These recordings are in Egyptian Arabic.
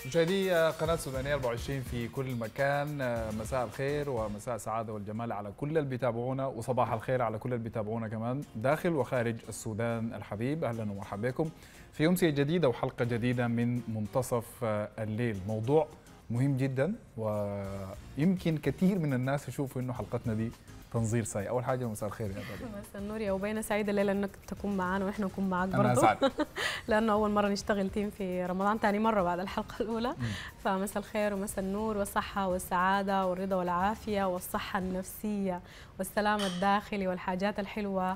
مشاهدي قناة سودانية 24 في كل مكان مساء الخير ومساء السعادة والجمال على كل اللي بيتابعونا وصباح الخير على كل اللي بيتابعونا كمان داخل وخارج السودان الحبيب أهلا ومرحبا بكم في أمسية جديدة وحلقة جديدة من منتصف الليل موضوع مهم جدا ويمكن كثير من الناس يشوفوا انه حلقتنا دي تنظير ساي اول حاجه مساء الخير يا غالي مساء النور يا وبينا سعيده الليله انك تكون معنا واحنا نكون معاك انا برضه اسعد لانه اول مره نشتغل تيم في رمضان ثاني مره بعد الحلقه الاولى فمساء الخير ومساء النور والصحه والسعاده والرضا والعافيه والصحه النفسيه والسلام الداخلي والحاجات الحلوه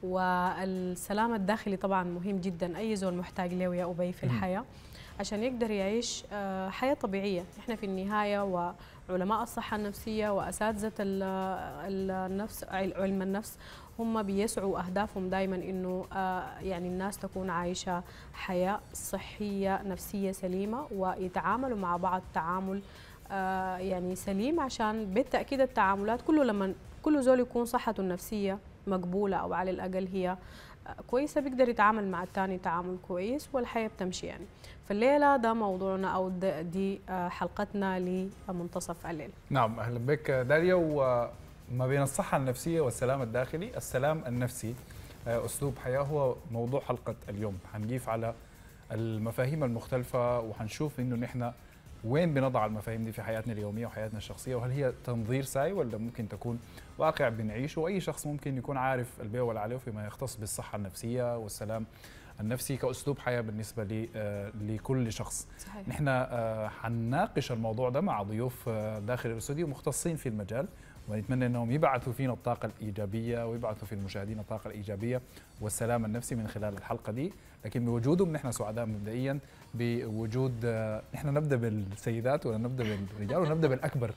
والسلام الداخلي طبعا مهم جدا اي زول محتاج له يا ابي في مم. الحياه عشان يقدر يعيش آه، حياه طبيعيه احنا في النهايه وعلماء الصحه النفسيه واساتذه ال- ال- النفس علم النفس هم بيسعوا اهدافهم دائما انه آه، يعني الناس تكون عايشه حياه صحيه نفسيه سليمه ويتعاملوا مع بعض تعامل آه، يعني سليم عشان بالتاكيد التعاملات كله لما كل زول يكون صحته النفسيه مقبوله او على الاقل هي آه، كويسه بيقدر يتعامل مع الثاني تعامل كويس والحياه بتمشي يعني فالليله ده موضوعنا او د- دي آه، حلقتنا لمنتصف الليل نعم اهلا بك داليا وما بين الصحه النفسيه والسلام الداخلي السلام النفسي آه، اسلوب حياه هو موضوع حلقه اليوم حنقيف على المفاهيم المختلفه وحنشوف انه نحن وين بنضع المفاهيم دي في حياتنا اليوميه وحياتنا الشخصيه وهل هي تنظير ساي ولا ممكن تكون واقع بنعيشه واي شخص ممكن يكون عارف البيع والعليه فيما يختص بالصحه النفسيه والسلام النفسي كاسلوب حياه بالنسبه لي آه، لكل شخص صحيح نحن آه، حنناقش الموضوع ده مع ضيوف آه، داخل الاستوديو مختصين في المجال ونتمنى انهم يبعثوا فينا الطاقه الايجابيه ويبعثوا في المشاهدين الطاقه الايجابيه والسلام النفسي من خلال الحلقه دي لكن بوجودهم نحن سعداء مبدئيا بوجود آه، نحن نبدا بالسيدات ولا نبدا بالرجال ولا نبدا بالاكبر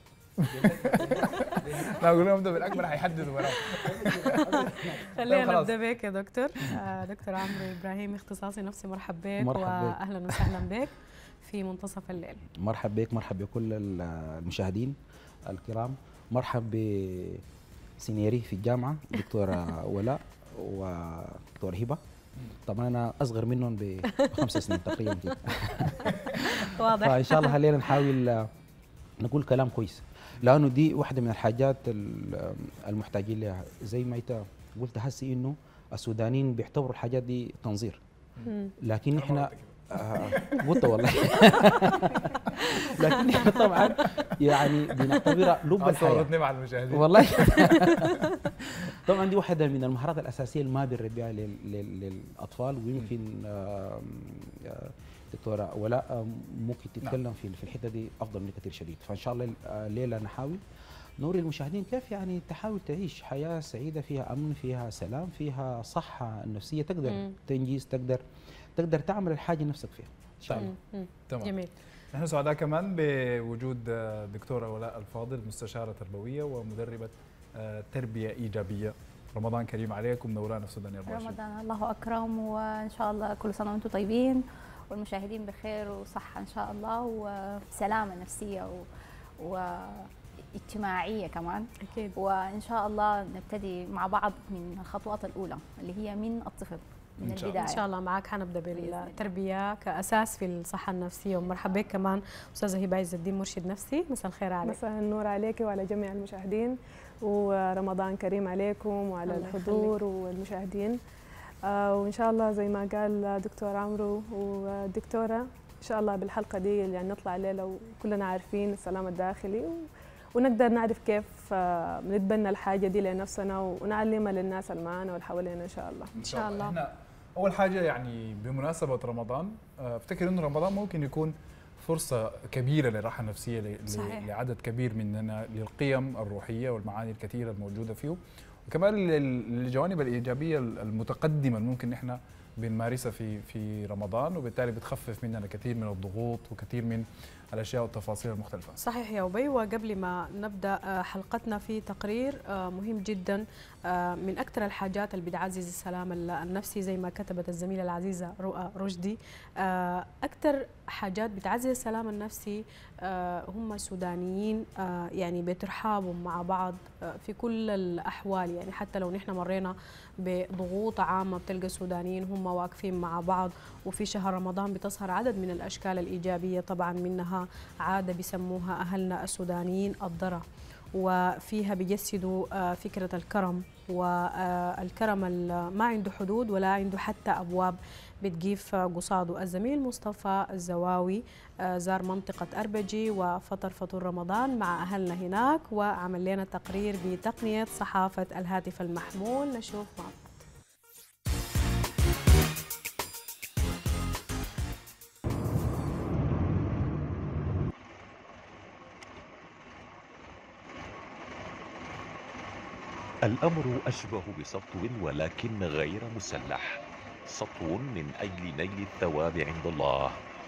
لا اقول لهم نبدا بالاكبر حيحددوا وراهم خلينا خلاص. نبدا بك يا دكتور آه، دكتور عمرو ابراهيم اختصاصي نفسي مرحب بك مرحب بك. واهلا وسهلا بك في منتصف الليل مرحب بك مرحب بكل المشاهدين الكرام مرحب بسينيري في الجامعة دكتورة ولاء ودكتورة هبة طبعا أنا أصغر منهم بخمس سنين تقريبا كده واضح فإن شاء الله علينا نحاول نقول كلام كويس لأنه دي واحدة من الحاجات ال- المحتاجين لها زي ما أنت قلت هسي إنه السودانيين بيعتبروا الحاجات دي تنظير مم. لكن احنا آه، قلت والله لكن احنا طبعا يعني بنعتبرها لب الحياه صورتني مع المشاهدين والله طبعا دي واحده من المهارات الاساسيه اللي ما بنربيها لل- لل- للاطفال ويمكن آم، آه، دكتوره ولاء آم، ممكن تتكلم في في الحته دي افضل من كثير شديد فان شاء الله آه، الليله نحاول نوري المشاهدين كيف يعني تحاول تعيش حياه سعيده فيها امن فيها سلام فيها صحه نفسيه تقدر مم. تنجز تقدر تقدر تعمل الحاجه نفسك فيها ان شاء الله مم. مم. تمام جميل نحن سعداء كمان بوجود آه، دكتورة ولاء الفاضل مستشارة تربوية ومدربة آه، تربية إيجابية رمضان كريم عليكم منورانا في سودان 24 رمضان الله أكرم وإن شاء الله كل سنة وأنتم طيبين والمشاهدين بخير وصحة إن شاء الله وسلامة نفسية و... واجتماعية كمان اكيد وإن شاء الله نبتدي مع بعض من الخطوات الأولى اللي هي من الطفل من إن شاء الله. البداية ان شاء الله معك حنبدا بإذن الله. بالتربيه كاساس في الصحه النفسيه ومرحب بك كمان استاذه هبه عز الدين مرشد نفسي مساء الخير عليك مساء النور عليك وعلى جميع المشاهدين ورمضان كريم عليكم وعلى الله الحضور والمشاهدين آه، وإن شاء الله زي ما قال دكتور عمرو والدكتورة إن شاء الله بالحلقة دي اللي يعني نطلع الليلة وكلنا عارفين السلام الداخلي و- ونقدر نعرف كيف آه، نتبنى الحاجة دي لنفسنا ونعلمها للناس اللي معانا واللي حوالينا إن شاء الله إن شاء الله. احنا أول حاجة يعني بمناسبة رمضان آه، افتكر إنه رمضان ممكن يكون فرصة كبيرة للراحة النفسية ل- ل- صحيح. لعدد كبير مننا للقيم الروحية والمعاني الكثيرة الموجودة فيه وكمان لل- للجوانب الإيجابية المتقدمة اللي ممكن نحن بنمارسها في في رمضان وبالتالي بتخفف مننا كثير من الضغوط وكثير من الاشياء والتفاصيل المختلفه صحيح يا أبي وقبل ما نبدأ آه، حلقتنا في تقرير آه، مهم جدا آه، من أكثر الحاجات اللي بتعزز السلام ال- النفسي زي ما كتبت الزميلة العزيزة رؤى رشدي آه، أكثر حاجات بتعزز السلام النفسي آه، هم السودانيين آه، يعني بترحابهم مع بعض آه، في كل الأحوال يعني حتى لو نحن مرينا بضغوط عامة بتلقى السودانيين هم هم واقفين مع بعض وفي شهر رمضان بتظهر عدد من الأشكال الإيجابية طبعا منها عادة بيسموها أهلنا السودانيين الضرة وفيها بيجسدوا آه، فكرة الكرم والكرم ما عنده حدود ولا عنده حتى أبواب بتجيف قصاده الزميل مصطفى الزواوي آه، زار منطقة أربجي وفطر فطور رمضان مع أهلنا هناك وعمل لنا تقرير بتقنية صحافة الهاتف المحمول نشوف مع بعض الأمر أشبه بسطو ولكن غير مسلح سطو من أجل نيل الثواب عند الله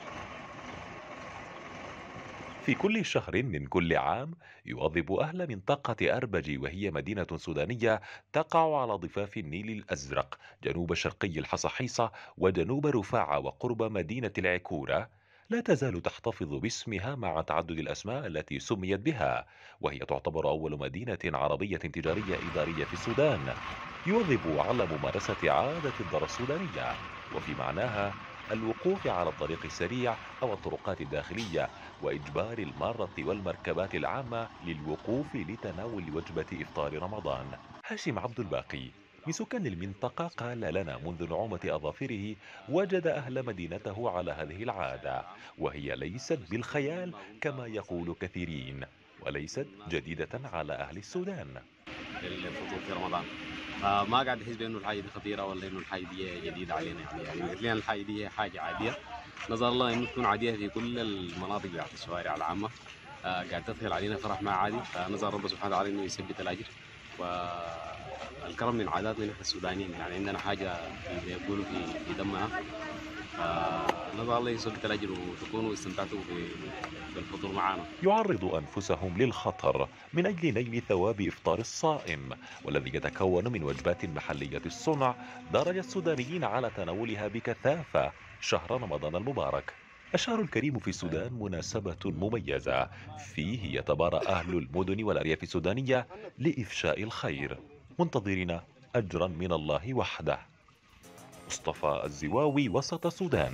في كل شهر من كل عام يواظب أهل منطقة أربج وهي مدينة سودانية تقع على ضفاف النيل الأزرق جنوب شرقي الحصحيصة وجنوب رفاعة وقرب مدينة العكورة لا تزال تحتفظ باسمها مع تعدد الأسماء التي سميت بها وهي تعتبر أول مدينة عربية تجارية إدارية في السودان يواظب على ممارسة عادة الدار السودانية وفي معناها الوقوف على الطريق السريع أو الطرقات الداخلية وإجبار المارة والمركبات العامة للوقوف لتناول وجبة إفطار رمضان هاشم عبد الباقي من سكان المنطقة قال لنا منذ نعومة أظافره وجد أهل مدينته على هذه العادة وهي ليست بالخيال كما يقول كثيرين وليست جديدة على أهل السودان الفطور في رمضان آه ما قاعد احس بانه الحاجه دي خطيره ولا انه الحاجه دي جديده علينا يعني يعني لنا الحاجه دي حاجه عاديه نظر الله انه تكون عاديه في كل المناطق بتاعت الشوارع العامه آه قاعد تدخل علينا فرح ما عادي فنظر رب سبحانه وتعالى انه يثبت الاجر والكرم من عاداتنا نحن السودانيين يعني عندنا حاجه يقولوا في في دمنا نظر الله يثبت الاجر وتكونوا استمتعتوا بالفطور معنا يعرض أنفسهم للخطر من أجل نيل ثواب إفطار الصائم والذي يتكون من وجبات محلية الصنع درج السودانيين على تناولها بكثافة شهر رمضان المبارك الشهر الكريم في السودان مناسبة مميزة فيه يتبارى أهل المدن والأرياف السودانية لإفشاء الخير منتظرين أجرا من الله وحده مصطفى الزواوي وسط السودان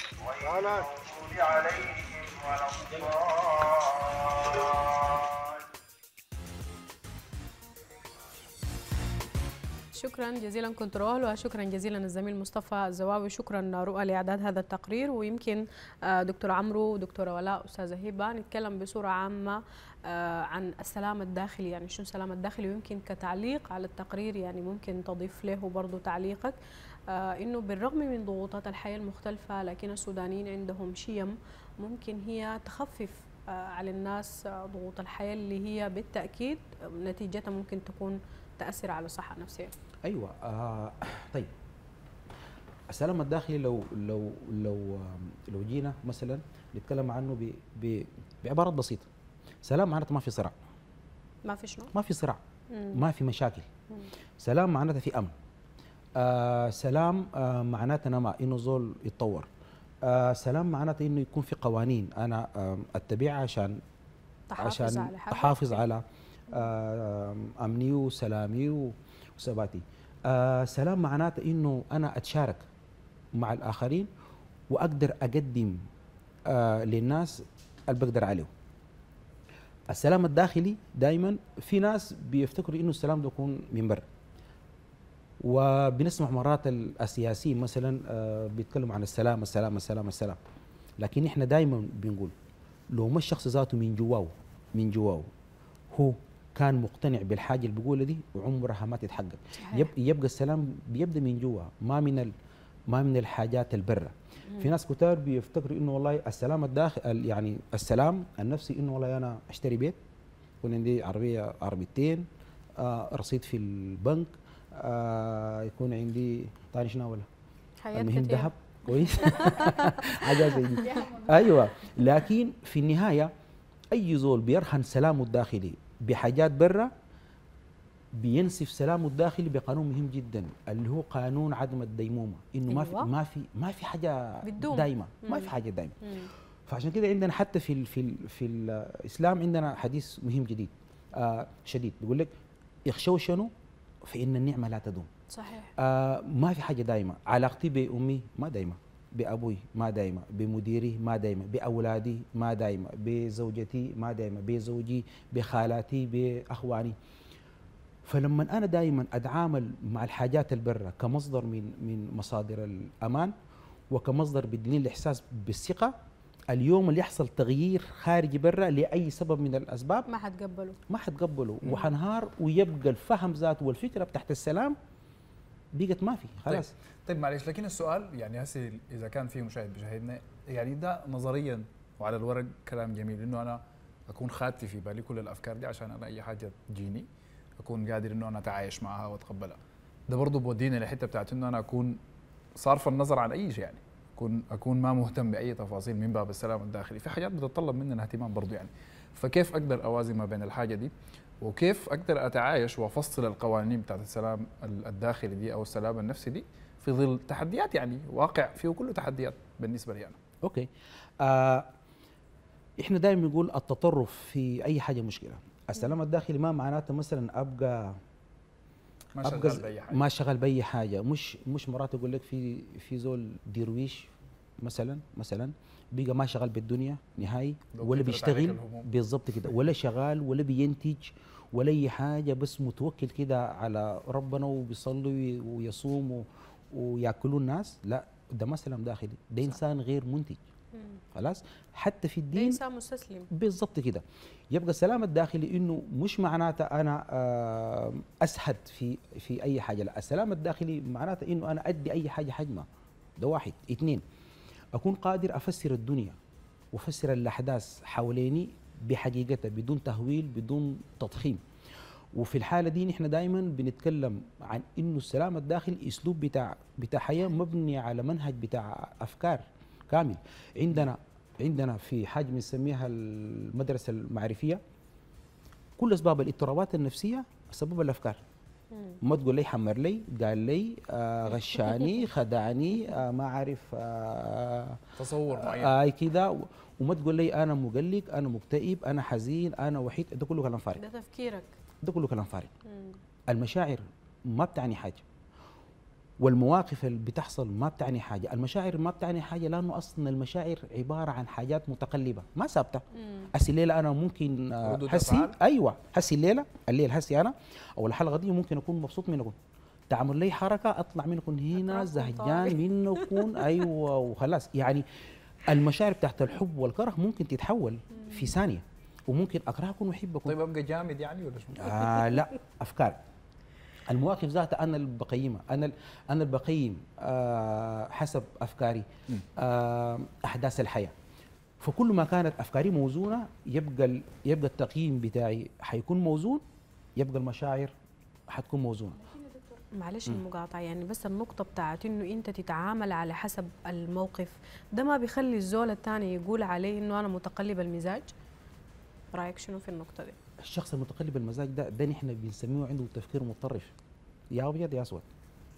شكرا جزيلا كنترول وشكرا جزيلا الزميل مصطفى الزواوي شكرا رؤى لاعداد هذا التقرير ويمكن آه، دكتور عمرو ودكتوره ولاء استاذه هبه نتكلم بصوره عامه آه، عن السلام الداخلي يعني شنو السلام الداخلي ويمكن كتعليق على التقرير يعني ممكن تضيف له برضه تعليقك آه، انه بالرغم من ضغوطات الحياه المختلفه لكن السودانيين عندهم شيم ممكن هي تخفف على الناس ضغوط الحياه اللي هي بالتاكيد نتيجتها ممكن تكون تاثر على الصحه النفسيه ايوه آه طيب السلام الداخلي لو لو لو لو جينا مثلا نتكلم عنه ب ب بعبارات بسيطه سلام معناته ما في صراع ما في شنو؟ ما في صراع ما في مشاكل مم. سلام معناته في امن آه سلام آه معناته ما انه زول يتطور آه سلام معناته انه يكون في قوانين انا آه اتبعها عشان تحافظ عشان على حاجة. احافظ على آه امني وسلامي وثباتي آه سلام معناته انه انا اتشارك مع الاخرين واقدر اقدم آه للناس اللي بقدر عليه السلام الداخلي دائما في ناس بيفتكروا انه السلام ده يكون من برا وبنسمع مرات السياسيين مثلا آه بيتكلموا عن السلام السلام السلام السلام لكن احنا دائما بنقول لو ما الشخص ذاته من جواه من جواه هو كان مقتنع بالحاجه اللي بيقولها دي وعمرها ما تتحقق يب يبقى السلام بيبدا من جوا ما من ال ما من الحاجات البرة في ناس كتار بيفتكروا انه والله السلام الداخل يعني السلام النفسي انه والله انا اشتري بيت يكون عندي عربيه عربيتين آه رصيد في البنك آه يكون عندي ثاني شنو ولا حياة المهم كتير. ذهب كويس حاجات زي دي ايوه لكن في النهايه اي زول بيرهن سلامه الداخلي بحاجات برا بينسف سلامه الداخلي بقانون مهم جدا اللي هو قانون عدم الديمومه انه ما في أيوة. ما في ما في حاجه بتدوم. دايمه ما مم. في حاجه دايمه مم. فعشان كده عندنا حتى في ال في ال في الاسلام عندنا حديث مهم جديد آه شديد بيقول لك اخشوا شنو فان النعمه لا تدوم صحيح آه ما في حاجه دايمه علاقتي بامي ما دايمه بابوي ما دايمه بمديري ما دايمه باولادي ما دايمه بزوجتي ما دايمه بزوجي بخالاتي باخواني فلما انا دائما اتعامل مع الحاجات البرة كمصدر من من مصادر الامان وكمصدر بيديني الاحساس بالثقه اليوم اللي يحصل تغيير خارجي برا لاي سبب من الاسباب ما حتقبله ما حتقبله مم. وحنهار ويبقى الفهم ذاته والفكره بتاعت السلام بقت ما في خلاص طيب معلش لكن السؤال يعني هسه اذا كان في مشاهد بيشاهدنا يعني ده نظريا وعلى الورق كلام جميل انه انا اكون خادتي في بالي كل الافكار دي عشان انا اي حاجه تجيني اكون قادر انه انا اتعايش معها واتقبلها ده برضه بودينا للحته بتاعت انه انا اكون صارف النظر عن اي شيء يعني اكون اكون ما مهتم باي تفاصيل من باب السلام الداخلي في حاجات بتتطلب مننا اهتمام برضه يعني فكيف اقدر اوازن ما بين الحاجه دي وكيف اقدر اتعايش وافصل القوانين بتاعت السلام الداخلي دي او السلام النفسي دي في ظل تحديات يعني واقع فيه كله تحديات بالنسبه لي انا اوكي آه احنا دائما نقول التطرف في اي حاجه مشكله السلام الداخلي ما معناته مثلا ابقى ما ابقى شغال ز- باي حاجه ما شغال باي حاجه مش مش مرات يقول لك في في زول درويش مثلا مثلا بقى ما شغال بالدنيا نهائي لو ولا كترت عليك بيشتغل الهموم. بالضبط كده ولا شغال ولا بينتج ولا اي حاجه بس متوكل كده على ربنا وبيصلي ويصوم و- وياكلوا الناس لا ده ما سلام داخلي ده انسان غير منتج خلاص حتى في ده الدين انسان مستسلم بالضبط كده يبقى السلام الداخلي انه مش معناته انا آه، اسهد في في اي حاجه لا السلام الداخلي معناته انه انا ادي اي حاجه حجمها ده واحد اثنين اكون قادر افسر الدنيا وافسر الاحداث حواليني بحقيقتها بدون تهويل بدون تضخيم وفي الحاله دي نحن دائما بنتكلم عن انه السلام الداخلي اسلوب بتاع بتاع حياه مبني على منهج بتاع افكار كامل عندنا عندنا في حاجه بنسميها المدرسه المعرفيه كل اسباب الاضطرابات النفسيه سبب الافكار ما تقول لي حمر لي قال لي آه غشاني خدعني آه ما عارف آه تصور معين آه كده وما تقول لي انا مقلق انا مكتئب انا حزين انا وحيد ده كله كلام فارغ ده تفكيرك ده كله كلام فارغ مم. المشاعر ما بتعني حاجه والمواقف اللي بتحصل ما بتعني حاجه المشاعر ما بتعني حاجه لانه اصلا المشاعر عباره عن حاجات متقلبه ما ثابته مم. هسي الليله انا ممكن آه، ردود هسي أفعال؟ ايوه هسي الليله الليل هسي انا او الحلقه دي ممكن اكون مبسوط منكم تعمل لي حركه اطلع منكم هنا أكرهكم زهجان طارق. منكم ايوه وخلاص يعني المشاعر بتاعت الحب والكره ممكن تتحول في ثانيه وممكن اكرهكم واحبكم طيب ابقى جامد يعني ولا شو؟ آه لا افكار المواقف ذاتها انا اللي بقيمها انا ال- انا اللي بقيم آه حسب افكاري مم. آه احداث الحياه فكل ما كانت افكاري موزونه يبقى ال- يبقى التقييم بتاعي حيكون موزون يبقى المشاعر حتكون موزونه معلش المقاطعة يعني بس النقطة بتاعت انه انت تتعامل على حسب الموقف ده ما بيخلي الزول الثاني يقول عليه انه انا متقلب المزاج رايك شنو في النقطة دي؟ الشخص المتقلب المزاج ده ده نحن بنسميه عنده تفكير متطرف يا ابيض يا اسود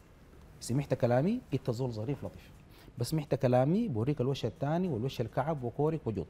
سمعت كلامي انت زول ظريف لطيف بس سمعت كلامي بوريك الوش الثاني والوش الكعب وكورك وجود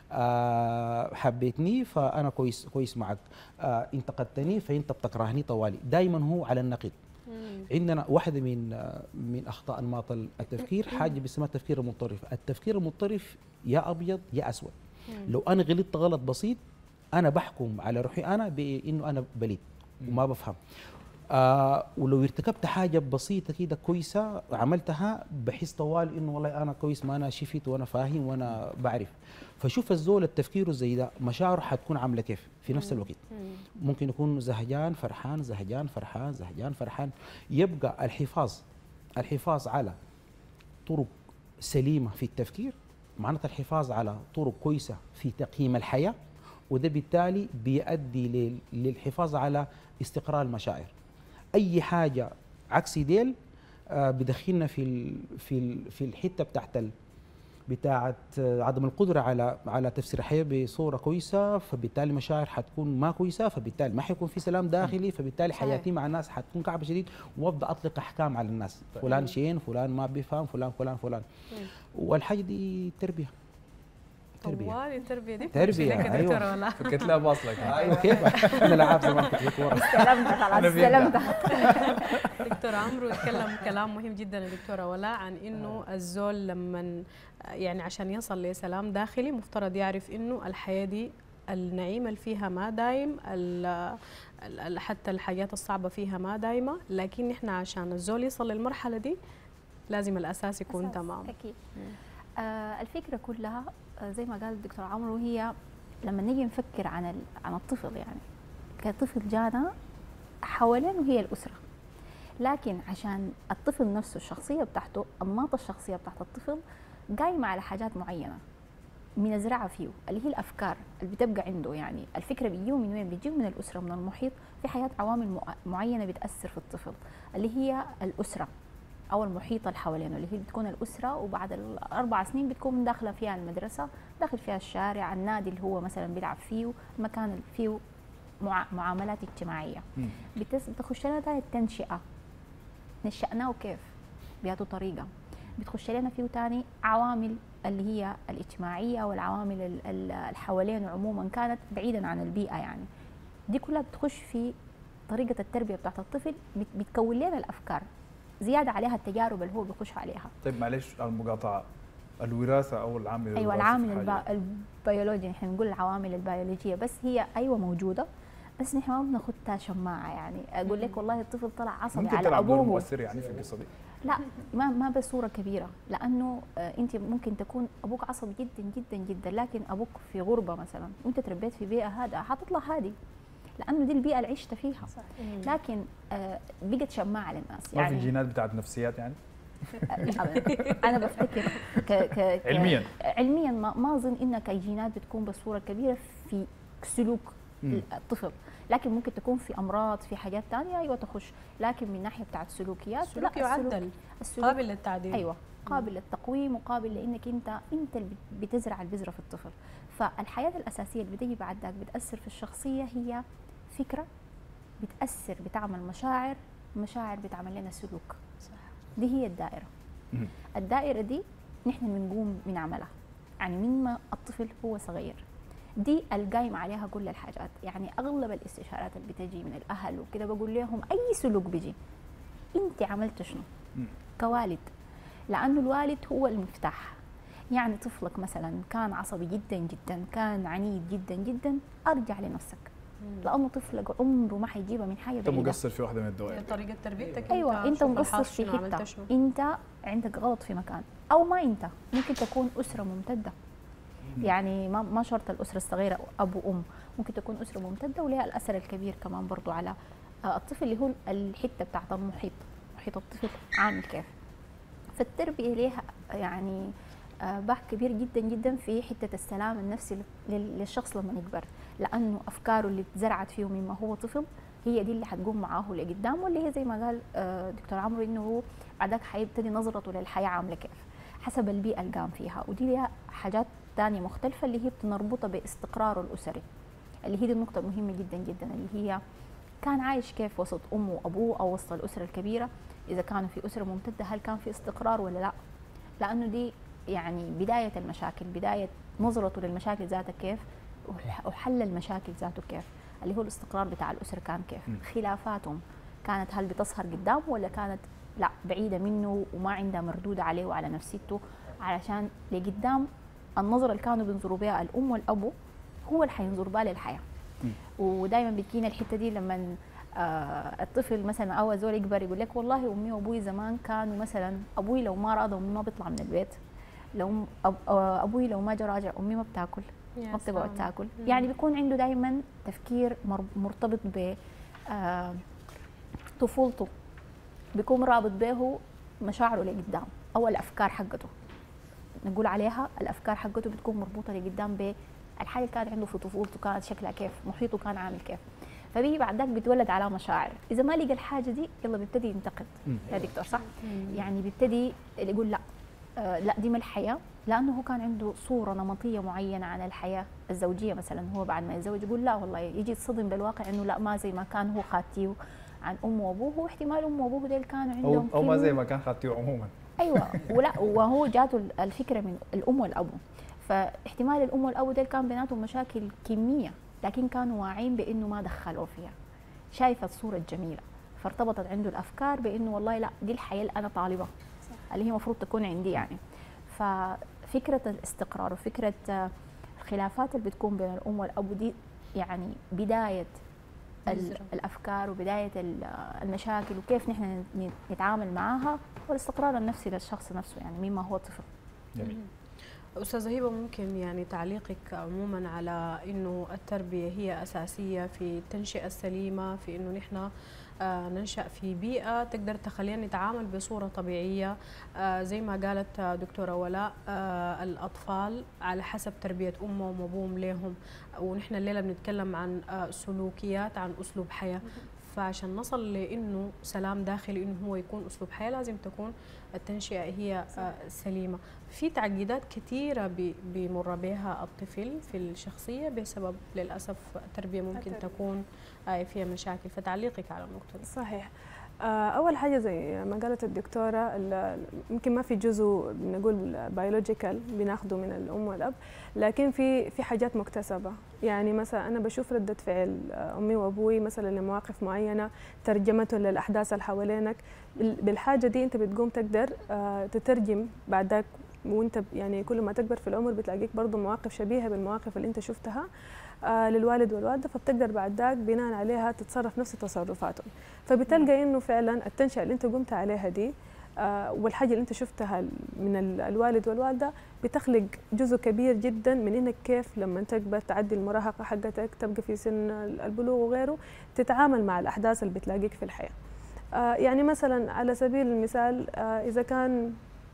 آه حبيتني فانا كويس كويس معك آه انتقدتني فانت بتكرهني طوالي دائما هو على النقيض عندنا واحده من آه، من اخطاء انماط التفكير حاجه بيسموها التفكير المتطرف التفكير المتطرف يا ابيض يا اسود لو انا غلطت غلط بسيط انا بحكم على روحي انا بانه انا بليد وما بفهم آه ولو ارتكبت حاجه بسيطه كده كويسه عملتها بحس طوال انه والله انا كويس ما انا شفت وانا فاهم وانا بعرف فشوف الزول التفكير زي ده مشاعره حتكون عامله كيف في نفس الوقت ممكن يكون زهجان فرحان زهجان فرحان زهجان فرحان يبقى الحفاظ الحفاظ على طرق سليمه في التفكير معناتها الحفاظ على طرق كويسه في تقييم الحياه وده بالتالي بيؤدي لل- للحفاظ على استقرار المشاعر اي حاجه عكس ديل آه، بدخلنا في ال في ال في الحته بتاعت ال بتاعت آه، عدم القدره على على تفسير الحياه بصوره كويسه فبالتالي مشاعر حتكون ما كويسه فبالتالي ما حيكون في سلام داخلي فبالتالي صحيح. حياتي مع الناس حتكون كعبه شديد وابدا اطلق احكام على الناس فلان شين فلان ما بيفهم فلان فلان فلان والحاجه دي تربيه تربية. طوال التربيه دي تربية، بتمشي لك يا أيوة. دكتورة ولا فكت لها باصلك ايوه كيف انا لعاب زمان كنت بتورط استلمت خلاص أنا فهمت. استلمت دكتور عمرو اتكلم كلام مهم جدا يا دكتوره ولاء عن انه الزول لما يعني عشان يصل لسلام داخلي مفترض يعرف انه الحياه دي النعيم اللي فيها ما دايم ال- ال- حتى الحاجات الصعبه فيها ما دايمه لكن احنا عشان الزول يصل للمرحله دي لازم الاساس يكون أساس، تمام اكيد آه الفكره كلها آه زي ما قال الدكتور عمرو هي لما نيجي نفكر عن ال- عن الطفل يعني كطفل جانا حوالينه هي الاسره لكن عشان الطفل نفسه الشخصيه بتاعته انماط الشخصيه بتاعت الطفل قايمه على حاجات معينه بنزرعها فيه اللي هي الافكار اللي بتبقى عنده يعني الفكره بيجيه من وين بيجيه من الاسره من المحيط في حياه عوامل مع- معينه بتاثر في الطفل اللي هي الاسره او المحيط اللي حوالينه اللي هي بتكون الاسره وبعد الاربع سنين بتكون داخله فيها المدرسه داخل فيها الشارع النادي اللي هو مثلا بيلعب فيه المكان اللي فيه مع- معاملات اجتماعيه مم. بتس- بتخش لنا تاني التنشئه نشأناه كيف بهذه طريقه بتخش لنا فيه تاني عوامل اللي هي الاجتماعيه والعوامل ال- ال- اللي حوالينه عموما كانت بعيدا عن البيئه يعني دي كلها بتخش في طريقه التربيه بتاعت الطفل بت- بتكون لنا الافكار زياده عليها التجارب اللي هو بيخش عليها طيب معلش المقاطعه الوراثه او العامل ايوه الوراثي العامل في حاجة. البا... البيولوجي نحن بنقول العوامل البيولوجيه بس هي ايوه موجوده بس نحن ما بناخدها شماعه يعني اقول لك والله الطفل طلع عصبي ممكن على تلعب دور ابوه مؤثر يعني في القصه دي لا ما ما بصوره كبيره لانه آه، انت ممكن تكون ابوك عصبي جدا جدا جدا لكن ابوك في غربه مثلا وانت تربيت في بيئه هادئه حتطلع هادي لانه دي البيئه اللي عشت فيها لكن آه، بقت شماعه للناس ما في يعني جينات بتاعت نفسيات يعني أبداً. انا بفتكر ك ك ك- علميا علميا ما ما اظن ان كجينات بتكون بصوره كبيره في سلوك مم. الطفل لكن ممكن تكون في امراض في حاجات ثانيه ايوه تخش لكن من ناحيه بتاعت سلوكيات السلوك لا، السلوك- يعدل السلوك قابل للتعديل ايوه قابل للتقويم وقابل لانك انت انت اللي بت- بتزرع البذره في الطفل فالحياه الاساسيه اللي بتيجي بعد ذاك بتاثر في الشخصيه هي فكره بتاثر بتعمل مشاعر مشاعر بتعمل لنا سلوك صح. دي هي الدائره مم. الدائره دي نحن بنقوم بنعملها يعني من ما الطفل هو صغير دي القايمة عليها كل الحاجات يعني أغلب الاستشارات اللي بتجي من الأهل وكده بقول لهم أي سلوك بيجي أنت عملت شنو مم. كوالد لأنه الوالد هو المفتاح يعني طفلك مثلا كان عصبي جدا جدا كان عنيد جدا جدا أرجع لنفسك لأنه طفلك عمره ما حيجيبها من حاجة انت بعيدة مقصر في واحده من الدوائر طريقه تربيتك ايوه انت شوف مقصر الحاصل في شنو عملت حته شنو. انت عندك غلط في مكان او ما انت ممكن تكون اسره ممتده يعني ما ما شرط الاسره الصغيره اب وام ممكن تكون اسره ممتده ولها الاثر الكبير كمان برضو على آه، الطفل اللي هو الحته بتاعت المحيط محيط الطفل عامل كيف فالتربيه ليها يعني آه، باع كبير جدا جدا في حته السلام النفسي لل- للشخص لما يكبر لانه افكاره اللي اتزرعت فيه مما هو طفل هي دي اللي حتقوم معاه لقدام واللي هي زي ما قال آه، دكتور عمرو انه هو بعدك حيبتدي نظرته للحياه عامله كيف حسب البيئه اللي قام فيها ودي ليها حاجات تانية مختلفه اللي هي بنربطها باستقراره الاسري اللي هي دي النقطه المهمه جدا جدا اللي هي كان عايش كيف وسط امه وابوه او وسط الاسره الكبيره اذا كانوا في اسره ممتده هل كان في استقرار ولا لا لانه دي يعني بدايه المشاكل بدايه نظرته للمشاكل ذاتها كيف وح- وحل المشاكل ذاته كيف اللي هو الاستقرار بتاع الاسره كان كيف م. خلافاتهم كانت هل بتظهر قدام ولا كانت لا بعيده منه وما عندها مردود عليه وعلى نفسيته علشان لقدام النظره اللي كانوا بينظروا بها الام والابو هو اللي حينظر بها للحياه م. ودائما بتجينا الحته دي لما آه الطفل مثلا او زول يكبر يقول لك والله امي وابوي زمان كانوا مثلا ابوي لو ما راضى امي ما بيطلع من البيت لو أب آه، ابوي لو ما جا راجع امي ما بتاكل يا ما بتقعد سلام. تاكل مم. يعني بيكون عنده دائما تفكير مر- مرتبط ب آه، طفولته بيكون رابط به مشاعره لقدام او الافكار حقته نقول عليها الافكار حقته بتكون مربوطه لقدام بالحاجه اللي كانت عنده في طفولته كانت شكلها كيف محيطه كان عامل كيف فبيجي بعد ذاك بيتولد على مشاعر اذا ما لقى الحاجه دي يلا بيبتدي ينتقد مم. يا دكتور صح مم. يعني بيبتدي يقول لا آه لا دي ما الحياه لانه هو كان عنده صوره نمطيه معينه عن الحياه الزوجيه مثلا هو بعد ما يتزوج يقول لا والله يجي يتصدم بالواقع انه لا ما زي ما كان هو خاتيه عن امه وابوه واحتمال امه وابوه ديل كانوا او عندهم او ما كيمو. زي ما كان خدتيه عموما ايوه ولا وهو جاته الفكره من الام والابو فاحتمال الام والاب ديل كان بيناتهم مشاكل كميه لكن كانوا واعيين بانه ما دخلوا فيها شايفه الصوره الجميله فارتبطت عنده الافكار بانه والله لا دي الحياه اللي انا طالبها اللي هي المفروض تكون عندي يعني ففكره الاستقرار وفكره آه، الخلافات اللي بتكون بين الام والاب دي يعني بدايه ال- بذرة. الافكار وبدايه ال- المشاكل وكيف نحن ن- نتعامل معاها والاستقرار النفسي للشخص نفسه يعني مما هو طفل جميل أستاذة هبة ممكن يعني تعليقك عموما على إنه التربية هي أساسية في التنشئة السليمة في إنه نحن آه، ننشأ في بيئة تقدر تخلينا نتعامل بصورة طبيعية آه، زي ما قالت آه، دكتورة ولاء آه، الأطفال على حسب تربية أمهم وأبوهم لهم ونحن الليلة بنتكلم عن آه، سلوكيات عن أسلوب حياة فعشان نصل لانه سلام داخلي انه هو يكون اسلوب حياه لازم تكون التنشئه هي آه، سليمه في تعقيدات كثيره بي- بيمر بها الطفل في الشخصيه بسبب للاسف تربيه ممكن التربية. تكون آه، فيها مشاكل فتعليقك على النقطه دي صحيح آه، اول حاجه زي ما قالت الدكتوره ال- يمكن ما في جزء بنقول بيولوجيكال بناخده من الام والاب لكن في في حاجات مكتسبه يعني مثلا انا بشوف رده فعل آه، امي وابوي مثلا لمواقف معينه ترجمته للاحداث اللي حوالينك بال- بالحاجه دي انت بتقوم تقدر آه، تترجم بعد ذاك وانت ب- يعني كل ما تكبر في العمر بتلاقيك برضه مواقف شبيهه بالمواقف اللي انت شفتها آه، للوالد والوالده فبتقدر بعد ذاك بناء عليها تتصرف نفس تصرفاتهم فبتلقى انه فعلا التنشئه اللي انت قمت عليها دي آه، والحاجه اللي انت شفتها من ال- الوالد والوالده بتخلق جزء كبير جدا من انك كيف لما تكبر تعدي المراهقه حقتك تبقى في سن البلوغ وغيره تتعامل مع الاحداث اللي بتلاقيك في الحياه آه، يعني مثلا على سبيل المثال آه، اذا كان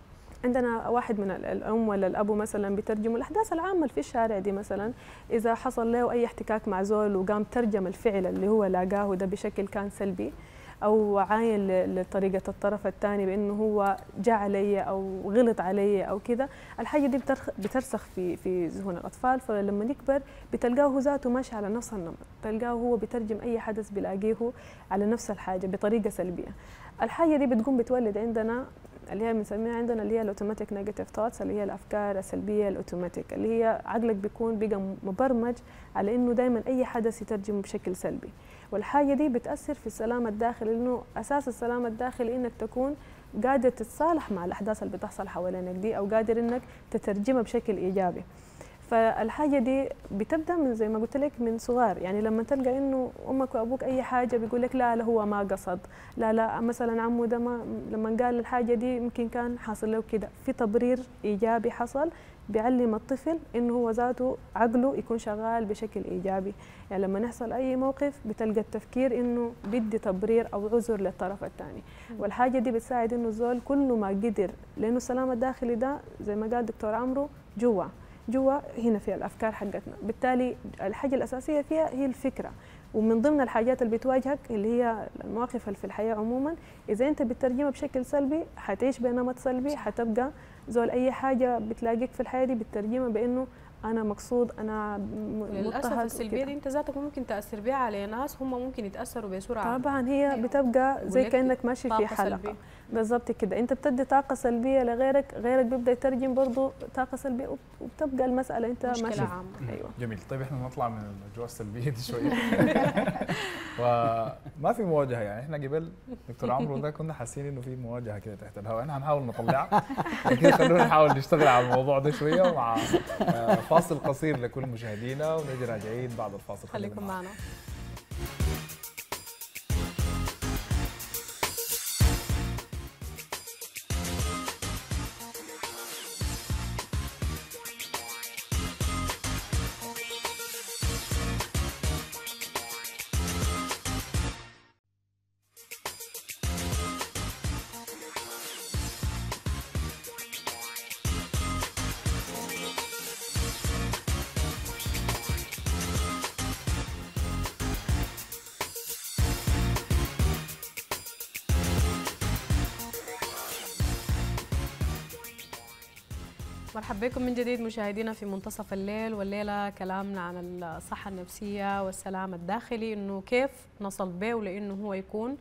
عندنا واحد من ال- الام ولا الابو مثلا بيترجموا الاحداث العامه اللي في الشارع دي مثلا اذا حصل له اي احتكاك مع زول وقام ترجم الفعل اللي هو لاقاه ده بشكل كان سلبي او عاين ل- لطريقه الطرف الثاني بانه هو جاء علي او غلط علي او كذا الحاجه دي بترخ- بترسخ في في ذهن الاطفال فلما يكبر بتلقاه هو ذاته ماشي على نفس النمط تلقاه هو بيترجم اي حدث بيلاقيه على نفس الحاجه بطريقه سلبيه الحاجه دي بتقوم بتولد عندنا اللي هي بنسميها عندنا اللي هي الاوتوماتيك نيجاتيف ثوتس اللي هي الافكار السلبيه الاوتوماتيك اللي هي عقلك بيكون بقى مبرمج على انه دائما اي حدث يترجمه بشكل سلبي والحاجه دي بتاثر في السلام الداخلي لانه اساس السلام الداخلي انك تكون قادر تتصالح مع الاحداث اللي بتحصل حوالينك دي او قادر انك تترجمها بشكل ايجابي فالحاجة دي بتبدأ من زي ما قلت لك من صغار يعني لما تلقى إنه أمك وأبوك أي حاجة بيقول لك لا لا هو ما قصد لا لا مثلا عمو ده ما لما قال الحاجة دي يمكن كان حاصل له كده في تبرير إيجابي حصل بيعلم الطفل إنه هو ذاته عقله يكون شغال بشكل إيجابي يعني لما يحصل أي موقف بتلقى التفكير إنه بدي تبرير أو عذر للطرف الثاني والحاجة دي بتساعد إنه الزول كل ما قدر لأنه السلام الداخلي ده زي ما قال دكتور عمرو جوا جوا هنا في الافكار حقتنا بالتالي الحاجه الاساسيه فيها هي الفكره ومن ضمن الحاجات اللي بتواجهك اللي هي المواقف اللي في الحياه عموما اذا انت بتترجمها بشكل سلبي حتعيش بنمط سلبي حتبقى زول اي حاجه بتلاقيك في الحياه دي بتترجمها بانه انا مقصود انا م- للاسف مضطهد السلبيه وكده. دي انت ذاتك ممكن تاثر بها على ناس هم ممكن يتاثروا بسرعه طبعا هي أيوة. بتبقى زي ولك كانك ماشي في طاقة حلقه سلبية. بالضبط كده انت بتدي طاقه سلبيه لغيرك غيرك بيبدا يترجم برضه طاقه سلبيه وب- وبتبقى المساله انت مشكله ماشي عامه ايوه جميل طيب احنا نطلع من الاجواء السلبيه دي شويه وما في مواجهه يعني احنا قبل دكتور عمرو ده كنا حاسين انه في مواجهه كده تحت الهواء احنا هنحاول نطلعها لكن خلونا نحاول نشتغل على الموضوع ده شويه مع آه، فاصل قصير لكل مشاهدينا ونجي راجعين بعد الفاصل خليكم معنا مرحبا بكم من جديد مشاهدينا في منتصف الليل والليلة كلامنا عن الصحة النفسية والسلام الداخلي إنه كيف نصل به لأنه هو يكون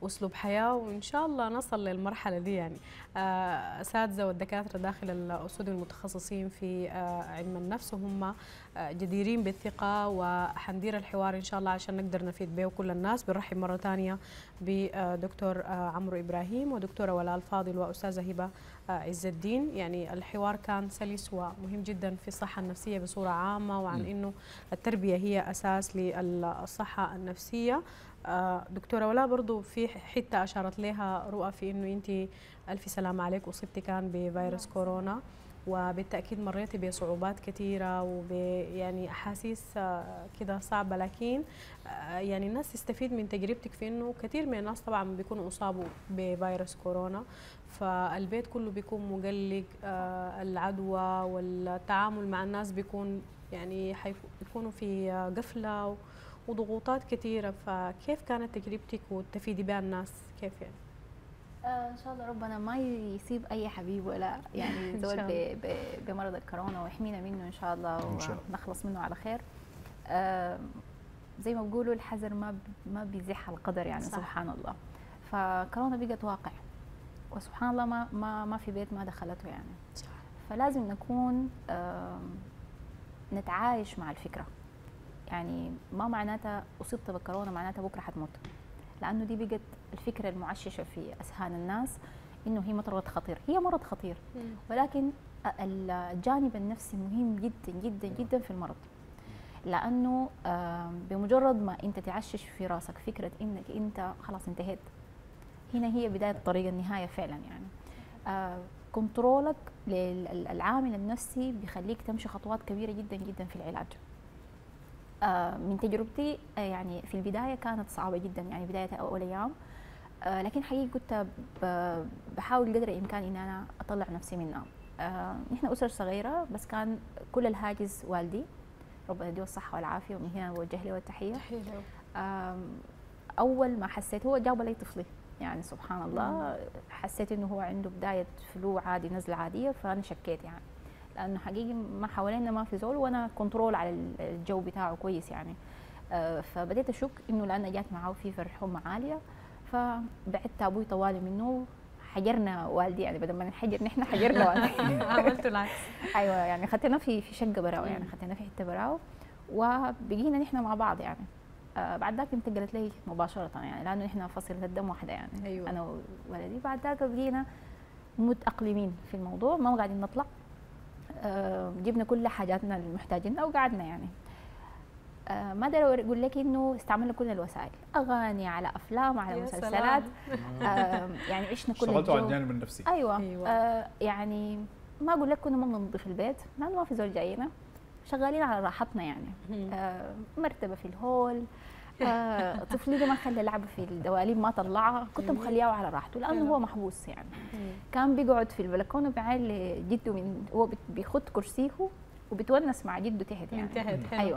اسلوب حياه وان شاء الله نصل للمرحله دي يعني آه، اساتذه والدكاتره داخل الاستوديو المتخصصين في آه، علم النفس وهم آه، جديرين بالثقه وحندير الحوار ان شاء الله عشان نقدر نفيد به كل الناس بنرحب مره ثانيه بدكتور آه، عمرو ابراهيم ودكتوره ولاء الفاضل واستاذه هبه آه، عز الدين يعني الحوار كان سلس ومهم جدا في الصحه النفسيه بصوره عامه وعن مم. انه التربيه هي اساس للصحه النفسيه آه، دكتوره ولاء برضو في حته اشارت لها رؤى في انه انت الف سلامه عليك اصبتي كان بفيروس كورونا وبالتاكيد مريتي بصعوبات كثيره وب يعني احاسيس آه، كده صعبه لكن آه، يعني الناس تستفيد من تجربتك في انه كثير من الناس طبعا بيكونوا اصابوا بفيروس كورونا فالبيت كله بيكون مقلق آه، العدوى والتعامل مع الناس بيكون يعني حيكونوا في آه، قفله و- وضغوطات كثيره فكيف كانت تجربتك وتفيدي بها الناس كيف يعني آه ان شاء الله ربنا ما يصيب اي حبيب ولا يعني إن زول شاء ب- ب- بمرض الكورونا ويحمينا منه ان شاء الله إن شاء الله. ونخلص منه على خير آه زي ما بيقولوا الحذر ما ب- ما بيزح القدر يعني صح. صح. سبحان الله فكورونا بقت واقع وسبحان الله ما ما ما في بيت ما دخلته يعني صح. فلازم نكون آم، نتعايش مع الفكره يعني ما معناتها اصبت بكورونا معناتها بكره حتموت لانه دي بقت الفكره المعششه في اذهان الناس انه هي مرض خطير هي مرض خطير ولكن الجانب النفسي مهم جدا جدا جدا في المرض لانه آم، بمجرد ما انت تعشش في راسك فكره انك انت خلاص انتهيت هنا هي بدايه طريق النهايه فعلا يعني آه، كنترولك للعامل النفسي بيخليك تمشي خطوات كبيره جدا جدا في العلاج آه، من تجربتي آه، يعني في البدايه كانت صعبه جدا يعني بدايه اول ايام آه، لكن حقيقي كنت ب- بحاول قدر الامكان ان انا اطلع نفسي منها آه، نحن اسر صغيره بس كان كل الهاجس والدي ربنا يديه الصحه والعافيه ومن هنا بوجه له التحيه آم، اول ما حسيت هو جاب لي طفلي يعني سبحان الله حسيت انه هو عنده بدايه فلو عادي نزله عاديه فانا شكيت يعني لانه حقيقي ما حوالينا ما في زول وانا كنترول على ال- الجو بتاعه كويس يعني آه، فبديت اشك انه لان جات معاه فيفر حمى عاليه فبعدت ابوي طوالي منه حجرنا والدي يعني بدل ما نحجر نحن حجرنا والدي عملتوا العكس ايوه يعني خدتنا في في شقه براو يعني خدتنا في حته براو وبقينا نحن مع بعض يعني آه بعد ذاك انتقلت لي مباشره يعني لانه نحن فصيله الدم واحده يعني أيوة. انا وولدي بعد ذاك بقينا متاقلمين في الموضوع ما قاعدين نطلع آه جبنا كل حاجاتنا المحتاجينها وقعدنا يعني آه ما اقدر اقول لك انه استعملنا كل الوسائل اغاني على افلام على يا مسلسلات آه يعني عشنا كل اشتغلتوا على الجو الجانب النفسي ايوه, أيوة. أيوة. آه يعني ما اقول لك كنا ما بننظف البيت لانه ما في زول جاينا شغالين على راحتنا يعني آه مرتبه في الهول آه طفلي ده ما خلى لعبه في الدواليب ما طلعها كنت مخلياه على راحته لانه هو محبوس يعني كان بيقعد في البلكونه بعين لجده من هو بت- بيخد كرسيه وبتونس مع جده تحت يعني انتهت حلو. ايوه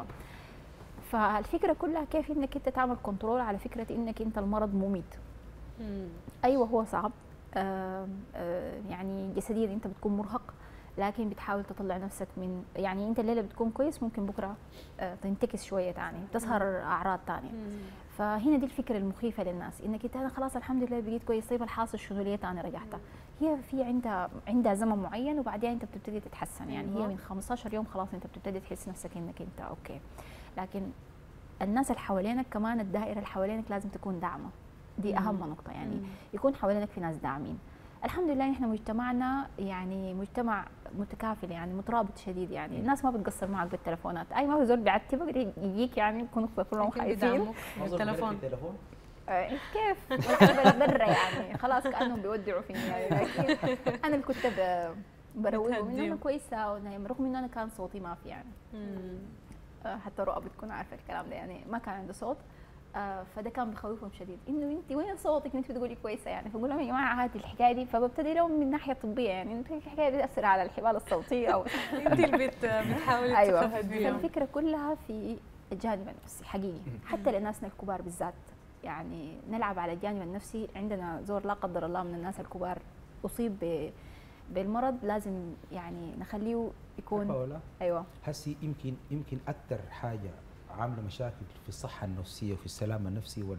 فالفكره كلها كيف انك انت تعمل كنترول على فكره انك انت المرض مميت مم. ايوه هو صعب آم، آه، يعني جسديا انت بتكون مرهق لكن بتحاول تطلع نفسك من يعني انت الليله بتكون كويس ممكن بكره آه، تنتكس شويه تاني تظهر اعراض تانية مم. فهنا دي الفكره المخيفه للناس انك انت انا خلاص الحمد لله بقيت كويس طيب الحاصل شنو ليه انا رجعت هي في عندها عندها زمن معين وبعدين انت بتبتدي تتحسن يعني هي أيوة. من 15 يوم خلاص انت بتبتدي تحس نفسك انك انت اوكي لكن الناس اللي حوالينك كمان الدائره اللي حوالينك لازم تكون داعمه دي اهم نقطه يعني مم. يكون حوالينك في ناس داعمين الحمد لله نحن مجتمعنا يعني مجتمع متكافل يعني مترابط شديد يعني الناس ما بتقصر معك بالتليفونات اي ما في زول بيعتبك يجيك يعني يكونوا كلهم يمكن خايفين بدعموك بالتليفون التليفون آه، كيف بالعكس برا يعني خلاص كانهم بيودعوا في النهايه لكن انا اللي كنت ب- بروقهم انه بتهديهم. انا كويسه ونايم رغم انه انا كان صوتي ما في يعني مم. آه، حتى رؤى بتكون عارفه الكلام ده يعني ما كان عنده صوت آه، فده كان بخوفهم شديد انه انت وين صوتك انت بتقولي كويسه يعني فبقول لهم يا جماعه عادي الحكايه دي فببتدي لهم من ناحيه طبيه يعني انت الحكايه دي تاثر على الحبال الصوتيه او انت اللي بت- بتحاولي ايوه تخففيهم فالفكره كلها في الجانب النفسي حقيقي حتى لناسنا الكبار بالذات يعني نلعب على الجانب النفسي عندنا زور لا قدر الله من الناس الكبار اصيب ب- بالمرض لازم يعني نخليه يكون ولا ايوه هسي يمكن يمكن اكثر حاجه عامله مشاكل في الصحه النفسيه وفي السلامه النفسي وال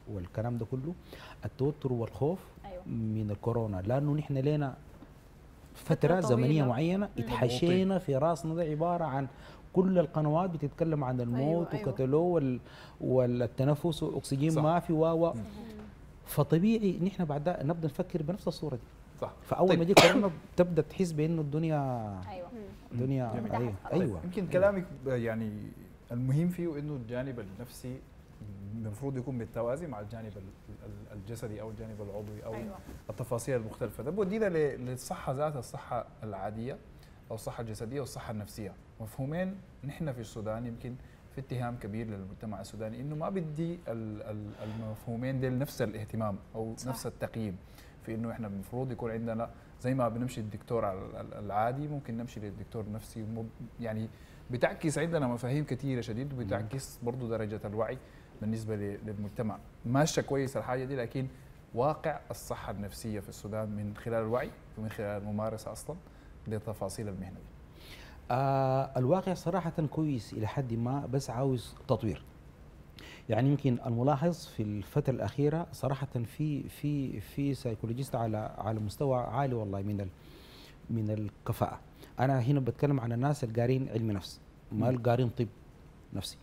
والكلام ده كله التوتر والخوف ايوه من الكورونا لانه نحن لنا فتره فترة زمنيه طويلة. معينه اتحشينا في راسنا ده عباره عن كل القنوات بتتكلم عن الموت أيوة. وقتلوه وال والتنفس والاكسجين صح. ما في و و فطبيعي نحن بعد ده نبدا نفكر بنفس الصوره دي صح فاول طيب. ما يجي كورونا تبدا تحس بانه الدنيا ايوه الدنيا جميل. ايوه طيب. ايوه يمكن كلامك ب- يعني المهم فيه انه الجانب النفسي المفروض يكون بالتوازي مع الجانب ال- ال- الجسدي او الجانب العضوي او ايوه التفاصيل المختلفه ده بودينا ل- للصحه ذاتها الصحه العاديه او الصحه الجسديه والصحه النفسيه مفهومين نحن في السودان يمكن في اتهام كبير للمجتمع السوداني انه ما بدي ال- ال- المفهومين ديل نفس الاهتمام او صح. نفس التقييم في انه احنا المفروض يكون عندنا زي ما بنمشي للدكتور ال- ال- العادي ممكن نمشي للدكتور النفسي ومب- يعني بتعكس عندنا مفاهيم كثيره شديد وبتعكس برضه درجه الوعي بالنسبه ل- للمجتمع ماشيه كويس الحاجه دي لكن واقع الصحه النفسيه في السودان من خلال الوعي ومن خلال الممارسه اصلا لتفاصيل المهنه دي آه الواقع صراحة كويس إلى حد ما بس عاوز تطوير يعني يمكن الملاحظ في الفترة الأخيرة صراحة في في في سايكولوجيست على على مستوى عالي والله من ال من الكفاءة أنا هنا بتكلم عن الناس القارين علم نفس ما مم. القارين طب نفسي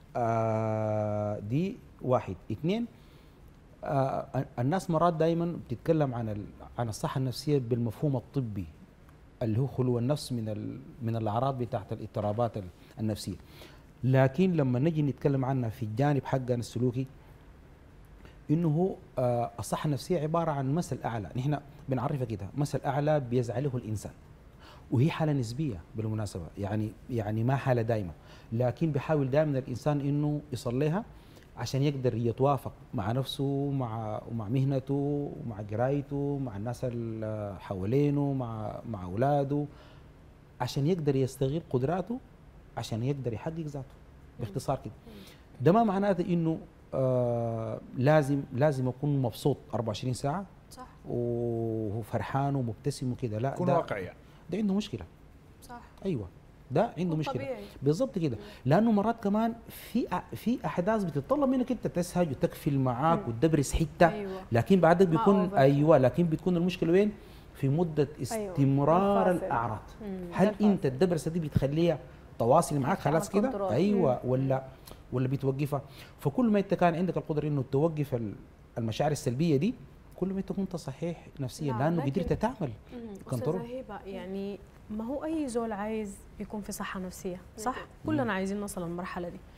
آه دي واحد اثنين آه الناس مرات دائما بتتكلم عن ال- عن الصحة النفسية بالمفهوم الطبي اللي هو خلو النفس من ال- من الاعراض بتاعت الاضطرابات ال- النفسيه لكن لما نجي نتكلم عنها في الجانب حقنا السلوكي انه هو آه الصحه النفسيه عباره عن مثل اعلى نحن بنعرفها كده مثل اعلى بيسعى له الانسان وهي حاله نسبيه بالمناسبه يعني يعني ما حاله دائمه لكن بيحاول دائما الانسان انه يصليها عشان يقدر يتوافق مع نفسه مع مع مهنته مع قرايته مع الناس اللي حوالينه مع مع اولاده عشان يقدر يستغل قدراته عشان يقدر يحقق ذاته باختصار كده ده ما معناته انه آه لازم لازم اكون مبسوط 24 ساعه صح وفرحان ومبتسم وكده لا يكون ده واقعي يعني ده عنده مشكله صح ايوه ده عنده مشكله طبيعي بالضبط كده لانه مرات كمان في أ- في احداث بتتطلب منك انت تسهج وتكفل معاك مم. وتدبرس حته ايوه لكن بعدك ما بيكون over. ايوه لكن بتكون المشكله وين؟ في مده أيوة، استمرار الفاصل. الاعراض مم. هل الفاصل. انت الدبرسه دي بتخليها تواصل معاك تعمل خلاص كده كنترول. ايوه ولا ولا بتوقفها فكل ما انت كان عندك القدره انه توقف ال- المشاعر السلبيه دي كل ما انت كنت صحيح نفسيا نعم، لانه لكن- قدرت تعمل مم. كنترول. استاذه هبه يعني ما هو اي زول عايز يكون في صحه نفسيه صح كلنا عايزين نوصل للمرحله دي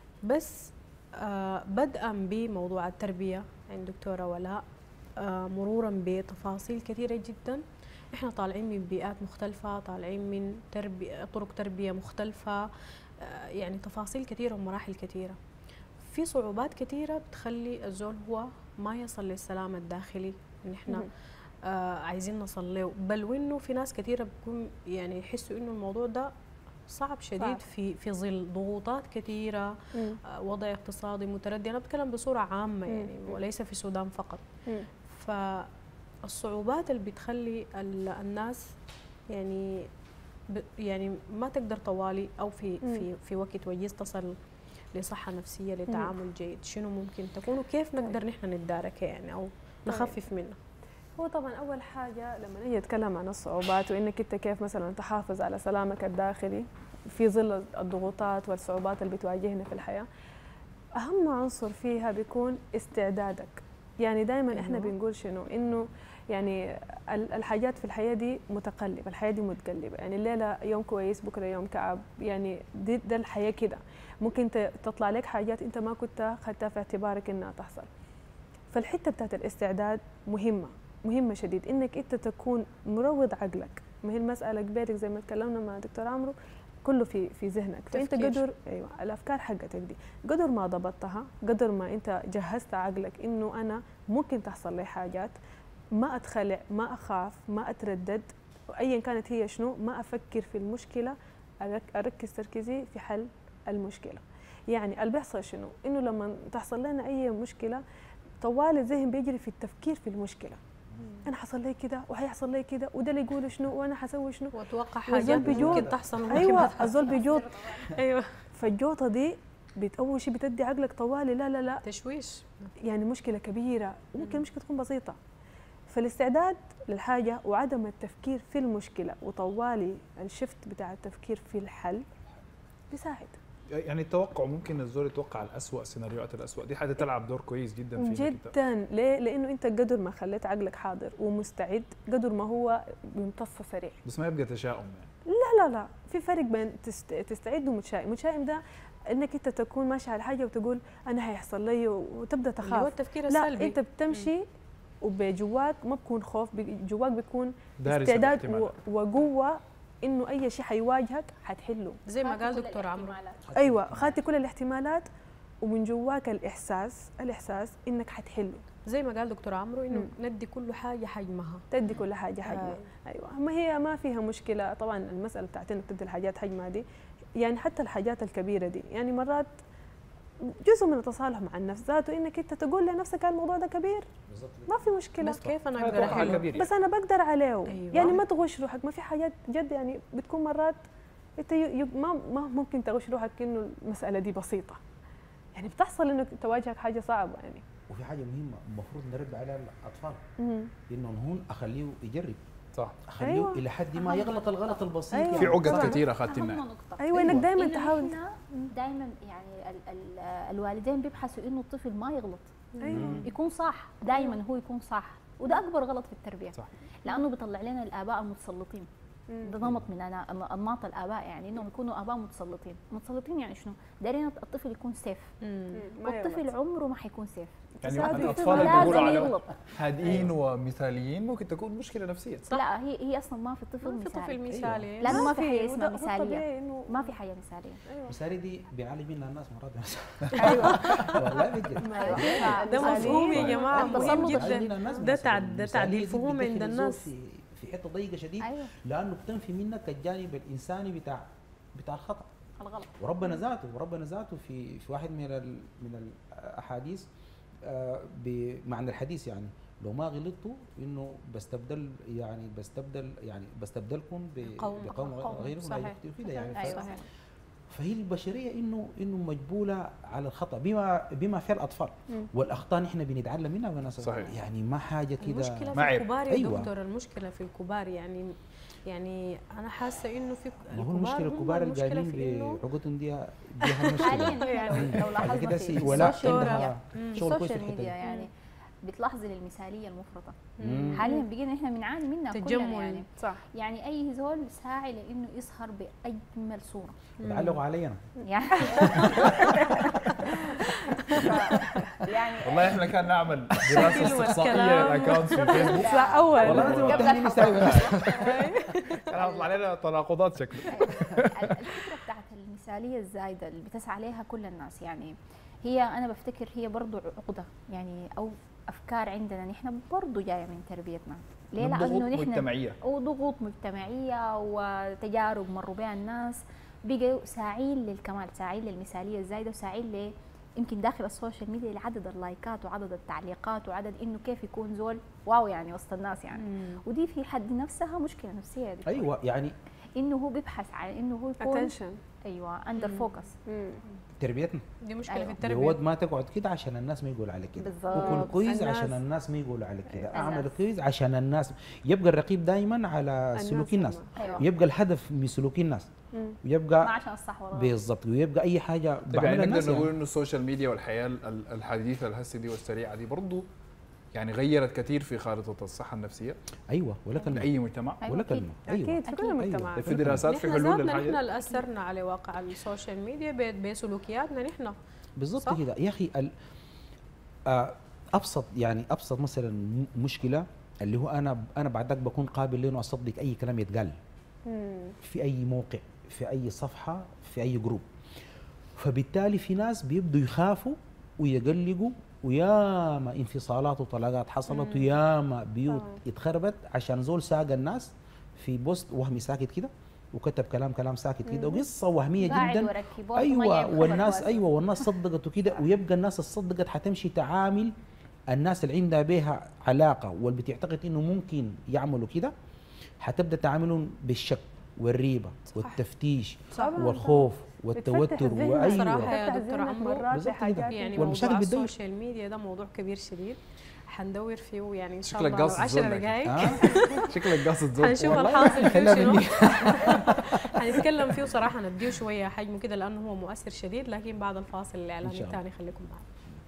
بس آه بدءا بموضوع التربيه عند دكتوره ولاء آه مرورا بتفاصيل كثيره جدا احنا طالعين من بيئات مختلفه طالعين من تربيه طرق تربيه مختلفه آه يعني تفاصيل كثيره ومراحل كثيره في صعوبات كثيره بتخلي الزول هو ما يصل للسلام الداخلي ان احنا مهم. آه عايزين نصل له بل وانه في ناس كثيره بتكون يعني يحسوا انه الموضوع ده صعب شديد صعب. في في ظل ضغوطات كثيره مم. آه وضع اقتصادي متردي انا بتكلم بصوره عامه مم. يعني وليس في السودان فقط مم. فالصعوبات اللي بتخلي ال- الناس يعني ب يعني ما تقدر طوالي او في مم. في في وقت وجيز تصل لصحه نفسيه لتعامل جيد شنو ممكن تكون وكيف نقدر نحن نتداركها يعني او نخفف منها هو طبعا اول حاجه لما نيجي نتكلم عن الصعوبات وانك انت كيف مثلا تحافظ على سلامك الداخلي في ظل الضغوطات والصعوبات اللي بتواجهنا في الحياه اهم عنصر فيها بيكون استعدادك يعني دائما احنا أيوة. بنقول شنو انه يعني ال- الحاجات في الحياه دي متقلبه الحياه دي متقلبه يعني الليله يوم كويس بكره يوم كعب يعني دي ده الحياه كده ممكن ت- تطلع لك حاجات انت ما كنت خدتها في اعتبارك انها تحصل فالحته بتاعت الاستعداد مهمه مهمه شديد انك انت تكون مروض عقلك ما هي المساله قبالك زي ما تكلمنا مع دكتور عمرو كله في في ذهنك فانت تفكير. قدر ايوه الافكار حقتك دي قدر ما ضبطتها قدر ما انت جهزت عقلك انه انا ممكن تحصل لي حاجات ما اتخلع ما اخاف ما اتردد ايا كانت هي شنو ما افكر في المشكله أرك- اركز تركيزي في حل المشكله يعني اللي بيحصل شنو انه لما تحصل لنا اي مشكله طوال الذهن بيجري في التفكير في المشكله انا حصل لي كده وهيحصل لي كده وده اللي يقول شنو وانا حسوي شنو واتوقع والزول حاجات بيجود. ممكن تحصل وممكن ما ايوه تحصل. الزول بيجوط ايوه فالجوطه دي بت اول شيء بتدي عقلك طوالي لا لا لا تشويش يعني مشكله كبيره وممكن مم. المشكله تكون بسيطه فالاستعداد للحاجه وعدم التفكير في المشكله وطوالي الشفت بتاع التفكير في الحل بيساعد يعني التوقع ممكن الزول يتوقع الأسوأ سيناريوهات الأسوأ دي حاجة تلعب دور كويس جدا في إنك أنت- جدا ليه؟ لانه انت قدر ما خليت عقلك حاضر ومستعد قدر ما هو بيمتص سريع بس ما يبقى تشاؤم يعني لا لا لا في فرق بين تست... تستعد ومتشائم متشائم ده انك انت تكون ماشي على حاجه وتقول انا هيحصل لي وتبدا اللي هو تخاف التفكير لا السلبي انت بتمشي وبجواك ما بكون خوف بي- جواك بيكون دارس استعداد و... الاحتمالات. وقوه انه اي شيء حيواجهك حتحله زي ما خاطر قال كل دكتور عمرو الاحتمالات. ايوه خدتي كل الاحتمالات ومن جواك الاحساس الاحساس انك حتحله زي ما قال دكتور عمرو انه مم. ندي كل حاجه حجمها تدي كل حاجه حجمها آه. ايوه ما هي ما فيها مشكله طبعا المساله بتاعت انك تدي الحاجات حجمها دي يعني حتى الحاجات الكبيره دي يعني مرات جزء من التصالح مع النفس ذاته انك انت تقول لنفسك الموضوع ده كبير ما في مشكله بس كيف انا هذا اقدر توقع احله كبير يعني. بس انا بقدر عليه أيوة. يعني ما تغش روحك ما في حاجات جد يعني بتكون مرات انت ي- ي- ما ما ممكن تغش روحك انه المساله دي بسيطه يعني بتحصل انك تواجهك حاجه صعبه يعني وفي حاجه مهمه المفروض نرد عليها الاطفال مم. انه هون اخليه يجرب صح اخليه أيوة. الى حد ما يغلط الغلط البسيط أيوة. في عقد طبعاً. كثيرة أخذت أهم الناس نقطة ايوه انك دائما إنه تحاول إحنا دائما يعني ال ال الوالدين بيبحثوا انه الطفل ما يغلط ايوه يكون صح دائما هو يكون صح وده اكبر غلط في التربيه صح. لانه بيطلع لنا الاباء المتسلطين مم. ده نمط من أنا انماط الاباء يعني انهم يكونوا اباء متسلطين متسلطين يعني شنو دايرين الطفل يكون سيف مم. ما والطفل يغلط. عمره ما حيكون سيف يعني تساعد الأطفال اللي لازم بيقولوا على يغلط هادئين ومثاليين ممكن تكون مشكلة نفسية لا هي هي اصلا ما في طفل ما في طفل مثالي مثالي لانه ما في في حاجه وده- اسمها هو مثاليه الطبيعي انه ما في حاجه مثاليه ايوه مثالي دي بيعالج منها الناس مرات ايوه والله بجد أيوة. ده مفهوم يا جماعه التسلط مهم بيعالج جدا منها الناس ده مثلاً. تعد- ده المثالية تعديل دي فهوم عند بتدخل الزول الناس. في في حته ضيقه شديد ايوه لانه بتنفي منك الجانب الانساني بتاع بتاع الخطا الغلط وربنا ذاته وربنا ذاته في في واحد من ال من الاحاديث آه، بمعنى الحديث يعني لو ما غلطتوا انه بستبدل يعني بستبدل يعني بستبدلكم ب- قوم- بقوم قوم، غيركم لا صحيح. يخطئوا كده يعني ف- ايوه فهي البشريه انه انه مجبوله على الخطا بما بما في الاطفال مم. والاخطاء نحن بنتعلم منها وناس صحيح. يعني ما حاجه كده المشكله ما في عيب. الكبار يا أيوة. دكتور المشكله في الكبار يعني يعني انا حاسه انه في ما هو المشكله هم الكبار المشكلة القاعدين في إنه بعقودهم دي دي حاليا المشكله يعني لو بعد كده لاحظنا سي- في ولا السوشيال ميديا عندها شغل كويس في السوشيال الحته ميديا دي يعني بتلاحظي المثاليه المفرطه مم. حاليا بقينا احنا بنعاني منها كلنا تجمل. يعني صح يعني اي زول ساعي لانه يظهر باجمل صوره بتعلقوا علي انا يعني يعني والله احنا كان نعمل دراسة استقصائية والكلام. للأكاونتس في الفيسبوك يطلع اول والله لازم قبل التهنئة الحلقة. يساوي كان هيطلع علينا تناقضات شكله الفكره بتاعت المثاليه الزايده اللي بتسعى عليها كل الناس يعني هي انا بفتكر هي برضو عقده يعني او افكار عندنا نحن برضو جايه من تربيتنا ليه من ضغوط لانه نحن مجتمعية وضغوط مجتمعيه وتجارب مروا بها الناس بقوا ساعين للكمال ساعين للمثاليه الزايده وساعين ل يمكن داخل السوشيال ميديا لعدد اللايكات وعدد التعليقات وعدد انه كيف يكون زول واو يعني وسط الناس يعني ودي في حد نفسها مشكله نفسيه يا دكتور. ايوه يعني انه هو بيبحث عن انه هو يكون اتنشن ايوه اندر فوكس تربيتنا دي مشكله أيوة. في الود التربيه ما تقعد كده عشان الناس ما يقولوا عليك كده بالظبط. وكن كويس الناس. عشان الناس ما يقولوا عليك كده أيوة. اعمل الناس. كويس عشان الناس يبقى الرقيب دائما على سلوك الناس ايوه يبقى الهدف من سلوك الناس مم. ما ويبقى عشان الصح ولا الغلط. بالضبط ويبقى اي حاجه طيب يعني بعملها الناس نقدر نقول يعني. انه السوشيال ميديا والحياه ال- الحديثه الهسه دي والسريعه دي برضه يعني غيرت كثير في خارطه الصحه النفسيه ايوه ولا كلمه لاي مجتمع أيوة ولا أكيد. كلمه ايوه اكيد في كل أكيد. المجتمعات في دراسات في نحن حلول ذاتنا للحاجه نحن دي؟ اللي اثرنا على واقع السوشيال ميديا ب- بسلوكياتنا نحن بالضبط صح؟ كده يا اخي ال- آه، ابسط يعني ابسط مثلا م- مشكله اللي هو انا انا بعدك بكون قابل لانه اصدق اي كلام يتقال مم. في اي موقع في اي صفحه في اي جروب فبالتالي في ناس بيبدوا يخافوا ويقلقوا وياما انفصالات وطلاقات حصلت وياما بيوت طبعاً. اتخربت عشان زول ساق الناس في بوست وهمي ساكت كده وكتب كلام كلام ساكت كده وقصه وهميه قاعد جدا ورا الكيبورد وما ايوه جايب خبر والناس كويس. ايوه والناس صدقت كده ويبقى الناس اللي صدقت حتمشي تعامل الناس اللي عندها بها علاقه واللي بتعتقد انه ممكن يعملوا كده حتبدا تعاملهم بالشك والريبه والتفتيش صح. والخوف بتفتح والتوتر الذهن وايوه صراحة يا بتفتح دكتور ذهنك عمرو. مرات بالظبط كده. لحاجات يعني والمشاكل موضوع بتدور. السوشيال ميديا ده موضوع كبير شديد حندور فيه يعني ان شاء شكلك الله لو قاصد 10 زول لكن. دقائق آه. شكلك قاصد زول حنشوف والله الحاصل فيه خليها شنو مني. حنتكلم فيه صراحه نديه شويه حجمه كده لانه هو مؤثر شديد لكن بعد الفاصل الاعلاني إن شاء الله. الثاني خليكم معنا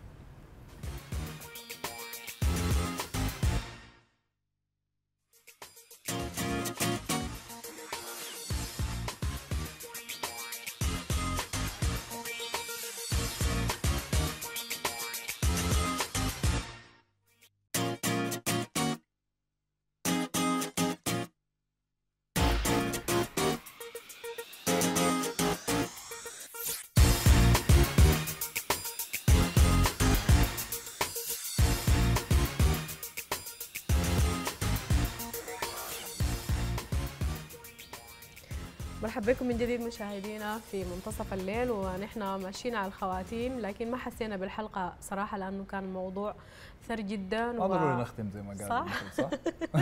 مرحبا بكم من جديد مشاهدينا في منتصف الليل ونحن ماشيين على الخواتيم لكن ما حسينا بالحلقه صراحه لانه كان الموضوع ثري جدا ما ضروري نختم زي ما قال صح؟ المثل، صح؟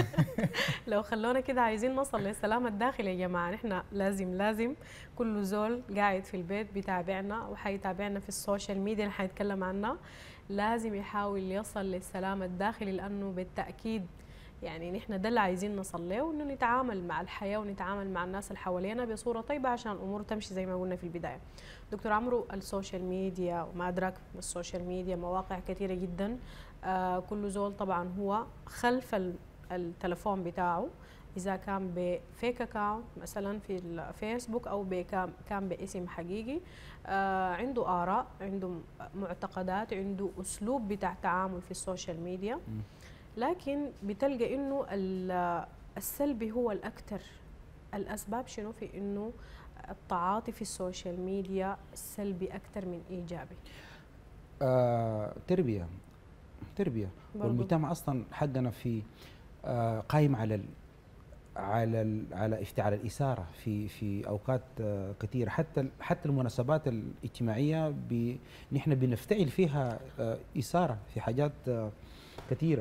لو خلونا كده عايزين نوصل للسلام الداخلي يا جماعه نحن لازم لازم كل زول قاعد في البيت بيتابعنا وحيتابعنا في السوشيال ميديا اللي حنتكلم عنها لازم يحاول يصل للسلام الداخلي لانه بالتاكيد يعني نحن ده اللي عايزين نصل له انه نتعامل مع الحياه ونتعامل مع الناس اللي حوالينا بصوره طيبه عشان الامور تمشي زي ما قلنا في البدايه. دكتور عمرو السوشيال ميديا وما ادراك من السوشيال ميديا مواقع كثيره جدا آه كل زول طبعا هو خلف ال- التلفون بتاعه اذا كان بفيك اكاونت مثلا في الفيسبوك او بكام كان باسم حقيقي آه عنده اراء عنده معتقدات عنده اسلوب بتاع تعامل في السوشيال ميديا لكن بتلقى انه ال- السلبي هو الاكثر الاسباب شنو في انه التعاطي في السوشيال ميديا سلبي اكثر من ايجابي آه تربيه تربيه برضو. والمجتمع اصلا حقنا في آه قايم على ال على ال على افتعال الاثاره في في اوقات آه كثيره حتى ال- حتى المناسبات الاجتماعيه ب- نحن بنفتعل فيها آه اثاره في حاجات آه كثيره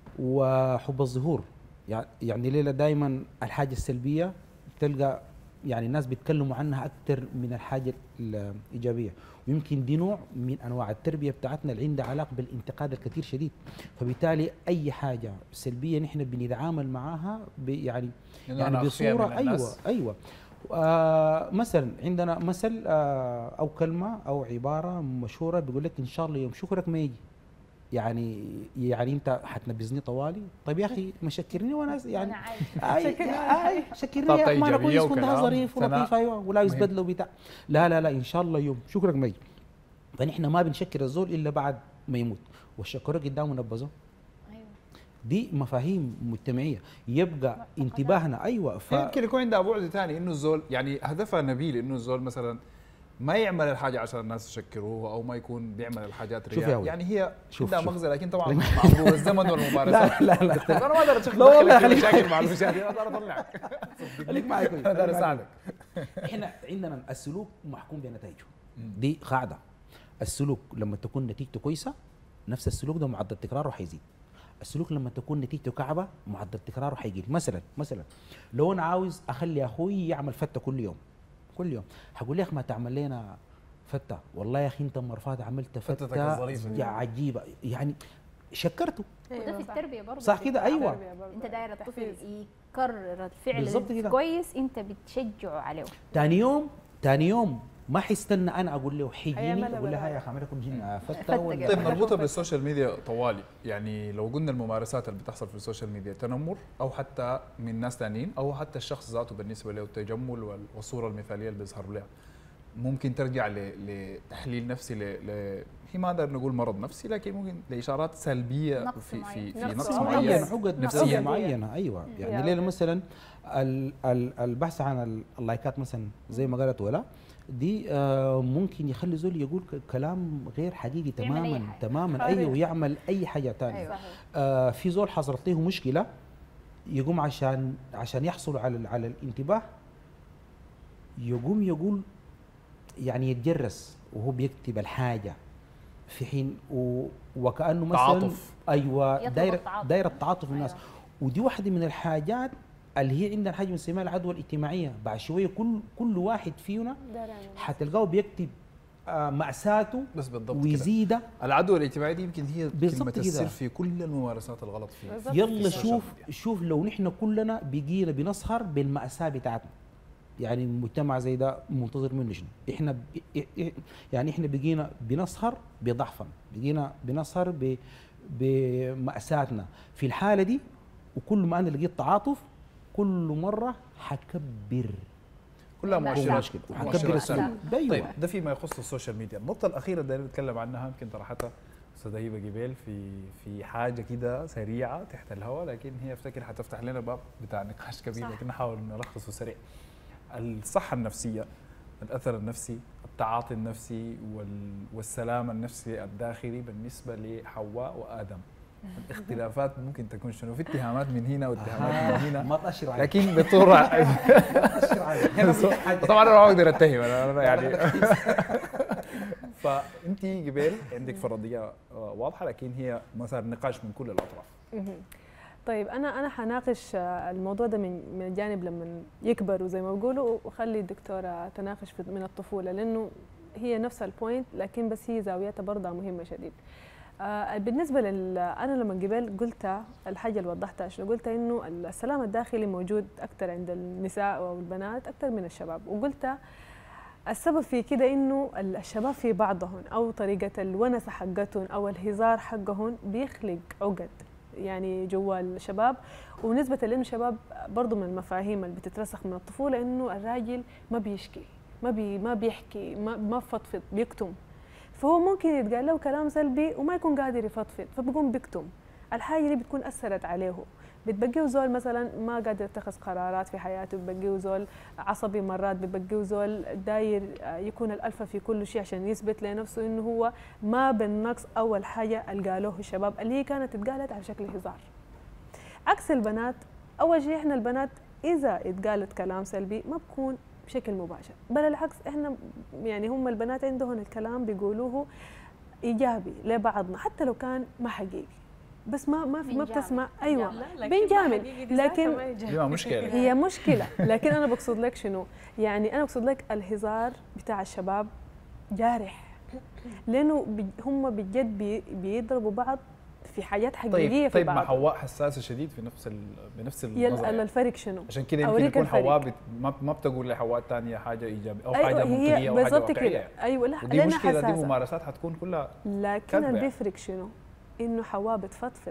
وحب الظهور يع- يعني ليلة دائما الحاجه السلبيه تلقى يعني الناس بيتكلموا عنها اكثر من الحاجه الايجابيه ويمكن دي نوع من انواع التربيه بتاعتنا اللي عندها علاقه بالانتقاد الكثير شديد فبالتالي اي حاجه سلبيه نحن بنتعامل معاها ب- يعني إنه يعني أنا أخفيها بصوره من ايوه الناس. ايوه آه مثلا عندنا مثل آه او كلمه او عباره مشهوره بيقول لك ان شاء الله يوم شكرك ما يجي يعني يعني انت حتنبذني طوالي طيب يا اخي ما شكرني وانا يعني انا عايز اي اي شكرني طاقة يا اخي ما انا إيجابية كويس كنت وكلام، ظريف ثناء. ولطيف ايوه ولابس مهم. بدله وبتاع لا لا لا ان شاء الله يوم شكرك ما يجي فنحن ما بنشكر الزول الا بعد ما يموت والشكر قدامه نبذه ايوه دي مفاهيم مجتمعيه يبقى انتباهنا ايوه ف... يمكن يكون عندها بعد ثاني انه الزول يعني هدفها نبيل انه الزول مثلا ما يعمل الحاجه عشان الناس يشكروه او ما يكون بيعمل الحاجات شوف يا رياء ولد. يعني هي شوف- عندها شوف. مغزى لكن طبعا مع مرور الزمن والممارسات لا لا لا انا ما اقدر اشكل لا والله داخلك في خليك- مشاكل مع المشاهدين انا اقدر اطلعك خليك معي كويس انا اقدر خليك معي اساعدك احنا عندنا السلوك محكوم بنتائجه دي قاعده السلوك لما تكون نتيجته كويسه نفس السلوك ده معدل تكراره حيزيد السلوك لما تكون نتيجته كعبه معدل تكراره حيقل مثلا مثلا لو انا عاوز اخلي اخوي يعمل فته كل يوم كل يوم حقول يا اخي ما تعمل لنا فته والله يا اخي انت مرفات عملت فتتك فته الظريفة دي. يا عجيبه يعني شكرته وده في التربيه برضه صح كده ايوه انت داير الطفل يكرر الفعل بالظبط كده. كويس انت بتشجعه عليه تاني يوم تاني يوم ما حيستنى انا اقول له حيجيني هيعملها اقول له بالعافية. يا اخي اعمل لكم جن فته فتة ولا طيب نربطها بالسوشيال ميديا طوالي يعني لو قلنا الممارسات اللي بتحصل في السوشيال ميديا تنمر او حتى من ناس ثانيين او حتى الشخص ذاته بالنسبه له التجمل وال- والصوره المثاليه اللي بيظهر لها ممكن ترجع ل- لتحليل نفسي ل... ل... هي ما نقدر نقول مرض نفسي لكن ممكن لاشارات سلبيه نقص في معين. في, في نقص نقص معين. معين معين عقد نفسياً. نفسيه معينه ايوه يعني يا ليله أوكي. مثلا ال- ال- البحث عن ال- اللايكات مثلا زي ما قالت ولا دي آه، ممكن يخلي زول يقول ك- كلام غير حقيقي يعمل أي تماما حاجة. تماما خارج. ايوه ويعمل اي حاجه ثانيه أيوة. آه في زول حصلت له مشكله يقوم عشان عشان يحصل على ال- على الانتباه يقوم يقول يعني يتجرس وهو بيكتب الحاجه في حين و وكانه مثلا تعاطف. ايوه يطلب دايره التعاطف. دايره التعاطف من الناس أيوة. ودي واحده من الحاجات اللي هي عندنا حاجه بنسميها العدوى الاجتماعيه بعد شويه كل كل واحد فينا حتلقاه بيكتب آه، مأساته بس بالضبط كده ويزيدها العدوى الاجتماعيه دي يمكن هي بالضبط كلمه كده. السر في كل الممارسات الغلط فيه بالضبط. يلا السوشيال شوف ميديا. شوف لو نحن كلنا بقينا بنسهر بالمأساة بتاعتنا يعني مجتمع زي ده منتظر منه شنو؟ احنا ب... إ- إ- يعني احنا بقينا بنسهر بضعفنا، بقينا بنسهر ب... بمأساتنا، في الحالة دي وكل ما انا لقيت تعاطف كل مرة حكبر كلها لا، مؤشرات مشكلة مؤشرات وحكبر سلبية. السلوك أيوة. طيب ده فيما يخص السوشيال ميديا النقطة الأخيرة اللي نتكلم عنها يمكن طرحتها أستاذة هبة جبال في في حاجة كده سريعة تحت الهواء لكن هي افتكر حتفتح لنا باب بتاع نقاش كبير صح. لكن نحاول نلخصه سريع الصحة النفسية الأثر النفسي التعاطي النفسي وال- والسلام النفسي الداخلي بالنسبة لحواء وآدم الاختلافات ممكن تكون شنو في اتهامات من هنا واتهامات من هنا ما تأشر عليك لكن بطرع تأشر عليك طبعا انا ما اقدر اتهم انا أنا يعني فانت قبل عندك فرضيه آه، واضحه لكن هي مثلا نقاش من كل الاطراف مهم. طيب انا انا حناقش آه، الموضوع ده من من الجانب لما يكبروا زي ما بيقولوا وخلي الدكتوره تناقش في- من الطفوله لانه هي نفس البوينت لكن بس هي زاويتها برضه مهمه شديد آه بالنسبه لل انا لما قبل قلت الحاجه اللي وضحتها شنو قلت انه السلام الداخلي موجود اكثر عند النساء او البنات اكثر من الشباب وقلت السبب في كده انه الشباب في بعضهم او طريقه الونسه حقتهم او الهزار حقهم بيخلق عقد يعني جوا الشباب ونسبة لأنه الشباب برضو من المفاهيم اللي بتترسخ من الطفولة إنه الراجل ما بيشكي ما بي ما بيحكي ما ما بفضفض بيكتم فهو ممكن يتقال له كلام سلبي وما يكون قادر يفضفض فبيقوم بيكتم الحاجة دي بتكون أثرت عليه بتبقيه زول مثلا ما قادر يتخذ قرارات في حياته بتبقيه زول عصبي مرات بتبقيه زول داير آه، يكون الألفة في كل شيء عشان يثبت لنفسه إنه هو ما بالنقص أول حاجة اللي قالوه الشباب اللي هي كانت اتقالت على شكل هزار عكس البنات اول شيء احنا البنات اذا اتقالت كلام سلبي ما بكون بشكل مباشر بل العكس احنا يعني هم البنات عندهم الكلام بيقولوه ايجابي لبعضنا حتى لو كان ما حقيقي بس ما ما في ما بنجامل. بتسمع ايوه لا بنجامل لكن دي ما مشكله هي مشكلة لكن أنا بقصد لك شنو يعني أنا بقصد لك الهزار بتاع الشباب جارح لأنه بج- هم بجد بي- بيضربوا بعض في حاجات حقيقية طيب في طيب مع بعض حواء حساسه شديد في نفس ال... بنفس يلا النظره يعني. الفرق شنو عشان كده يمكن أوريك يكون الفرق. حواء بت... ما ما بتقول لحواء الثانيه حاجه ايجابيه او أيوة حاجه منطقيه هي او حاجه بالضبط واقعيه كده أيوة لا ودي لأنها مشكله دي حساسة ممارسات حتكون كلها لكن كذبة اللي يعني. بيفرق شنو إنه حواء بتفضفض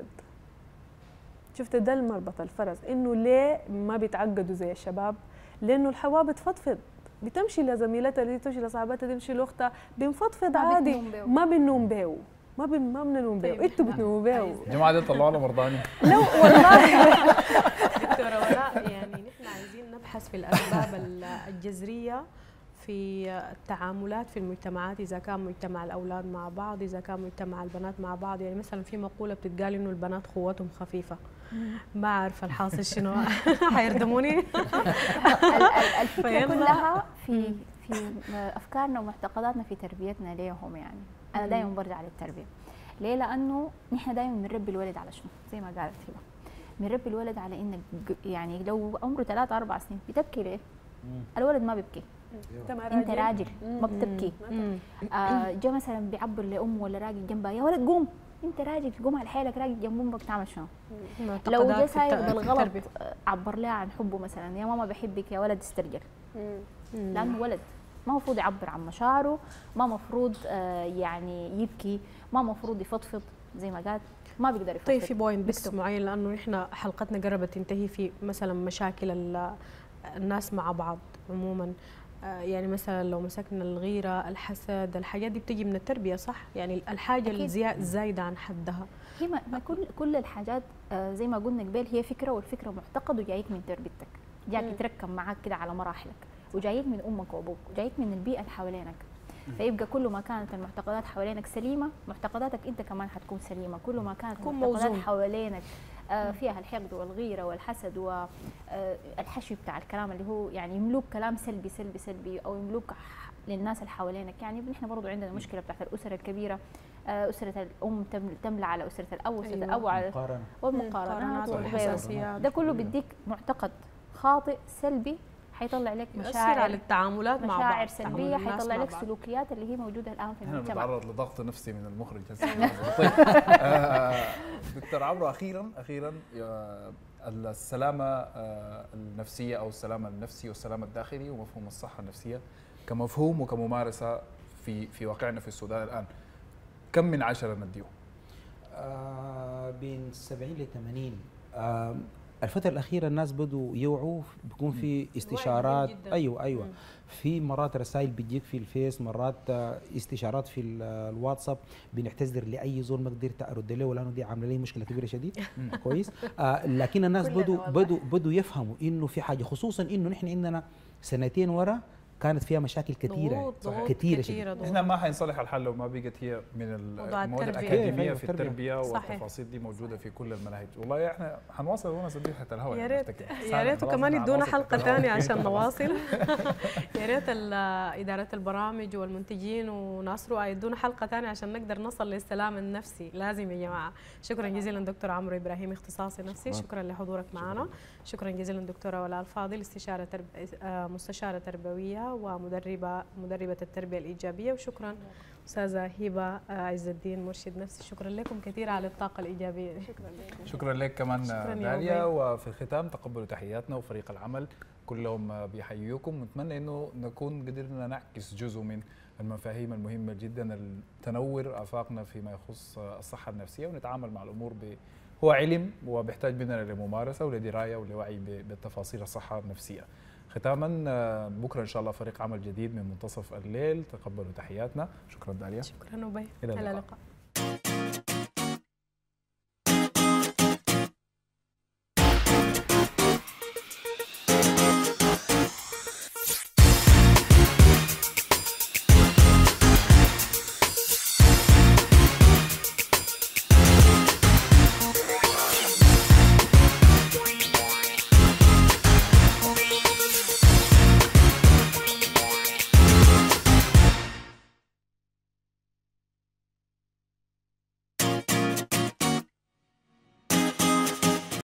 شفت ده المربط الفرس إنه ليه ما بيتعقدوا زي الشباب لأنه الحواء بتفضفض بتمشي لزميلتها دي تمشي لصاحبتها تمشي لاختها بنفضفض ما عادي بتنوم بيو. ما بننوم بيو ما بن ما بننوم بيو طيب. انتوا بتنوموا بيو الجماعه دي طلعونا مرضاني لا والله دكتورة ولاء يعني نحن عايزين نبحث في الأسباب ال- الجذرية في التعاملات في المجتمعات إذا كان مجتمع الأولاد مع بعض إذا كان مجتمع البنات مع بعض يعني مثلا في مقولة بتتقال إنه البنات قوتهم خفيفة ما عارفة الحاصل شنو حيردموني ال- ال- الفكره فيلا. كلها في في افكارنا ومعتقداتنا في تربيتنا ليهم يعني انا دائما برجع للتربيه ليه لانه نحن دائما بنربي الولد على شنو زي ما قالت هبه بنربي الولد على انك ج- يعني لو عمره ثلاثة أربع سنين بتبكي ليه؟ الولد ما بيبكي انت راجل ما بتبكي آه جا مثلا بيعبر لامه ولا راجل جنبها يا ولد قوم انت راجل قوم على حيلك راجل جنب امك تعمل شنو؟ لو معتقدات جا في سايق الت- في بالغلط التربية. آه، عبر لها عن حبه مثلا يا ماما بحبك يا ولد استرجل لانه ولد ما مفروض يعبر عن مشاعره ما مفروض آه يعني يبكي ما مفروض يفضفض زي ما قالت ما بيقدر يفضفض طيب في بوينت بس بيكتب. معين لانه نحن حلقتنا قربت تنتهي في مثلا مشاكل ال- الناس مع بعض عموما آه، يعني مثلا لو مسكنا الغيره الحسد الحاجات دي بتجي من التربيه صح يعني الحاجه أكيد. الزيا- الزايده عن حدها هي ما ما كل كل الحاجات آه زي ما قلنا قبل هي فكره والفكره معتقد وجايك من تربيتك جاك يتركب معاك كده على مراحلك وجايك من امك وابوك وجايك من البيئه اللي حوالينك فيبقى كل ما كانت المعتقدات حوالينك سليمه معتقداتك انت كمان حتكون سليمه كل ما كانت تكون المعتقدات موزون. حوالينك آه فيها الحقد والغيره والحسد والحشو بتاع الكلام اللي هو يعني يملوك كلام سلبي سلبي سلبي او يملوك ح- للناس اللي حوالينك يعني نحن برضو عندنا مشكله بتاعت الاسر الكبيره آه، اسره الام تمل- تملى على اسره الاب واسره أيوة. الاب وعلى مقارنة والمقارنات مقارنات والغيره والحساسيات ده كله بيديك معتقد خاطئ سلبي حيطلع لك يؤثر على مشاعر التعاملات مع بعض مشاعر تعامل سلبيه الناس حيطلع مع لك بعض. سلوكيات اللي هي موجوده الان في احنا المجتمع بنتعرض لضغط نفسي من المخرج هسه طيب آه، دكتور عمرو اخيرا اخيرا يا- السلامه آه، النفسيه او السلامه النفسي والسلامه الداخلي ومفهوم الصحه النفسيه كمفهوم وكممارسه في في واقعنا في السودان الان كم من عشره نديه؟ آه بين 70 ل 80 آه الفترة الأخيرة الناس بدوا يوعوا بيكون في استشارات جداً. أيوة أيوة مم. في مرات رسائل بتجيك في الفيس مرات آه، استشارات في ال- الواتساب بنعتذر لأي زول ما قدرت أرد له لأنه دي عاملة لي مشكلة كبيرة شديد كويس آه لكن الناس كلنا بدوا والله. بدوا بدوا يفهموا إنه في حاجة خصوصا إنه نحن عندنا سنتين ورا كانت فيها مشاكل كثيرة ضغوط ضغوط كثيرة كثيرة ضغوط. احنا ما حينصلح الحل لو ما بقت هي من موضوع المواد التربية. الاكاديميه أيوة، في التربية. التربيه صحيح. والتفاصيل دي موجوده في كل المناهج والله احنا حنواصل ونصل تحت الهواء يا يعني ريت أفتكر. يا سامع، ريت خلاص وكمان إحنا يدونا حنواصل حلقة تحت الهواء. ثانية عشان نواصل يا ريت ال- إدارة البرامج والمنتجين وناس رؤى يدونا حلقة ثانية عشان نقدر نصل للسلام النفسي لازم يا جماعة شكرا جزيلا دكتور عمرو إبراهيم اختصاصي نفسي شكرا لحضورك معنا شكرا جزيلا دكتورة ولاء الفاضل استشارة ترب... آه، مستشارة تربوية ومدربة مدربة التربية الإيجابية وشكرا أستاذة هبة آه، عز الدين مرشد نفسي شكرا لكم كثير على الطاقة الإيجابية شكرا لكم شكرا لك كمان شكراً يا داليا أبي. وفي الختام تقبلوا تحياتنا وفريق العمل كلهم بيحييكم ونتمنى انه نكون قدرنا نعكس جزء من المفاهيم المهمه جدا تنور افاقنا فيما يخص الصحه النفسيه ونتعامل مع الامور ب هو علم وبيحتاج مننا لممارسه ولدرايه ولوعي ب- بالتفاصيل الصحه النفسيه. ختاما آه، بكره ان شاء الله فريق عمل جديد من منتصف الليل تقبلوا تحياتنا شكرا داليا شكرا أبي إلى إلى اللقاء. اللقاء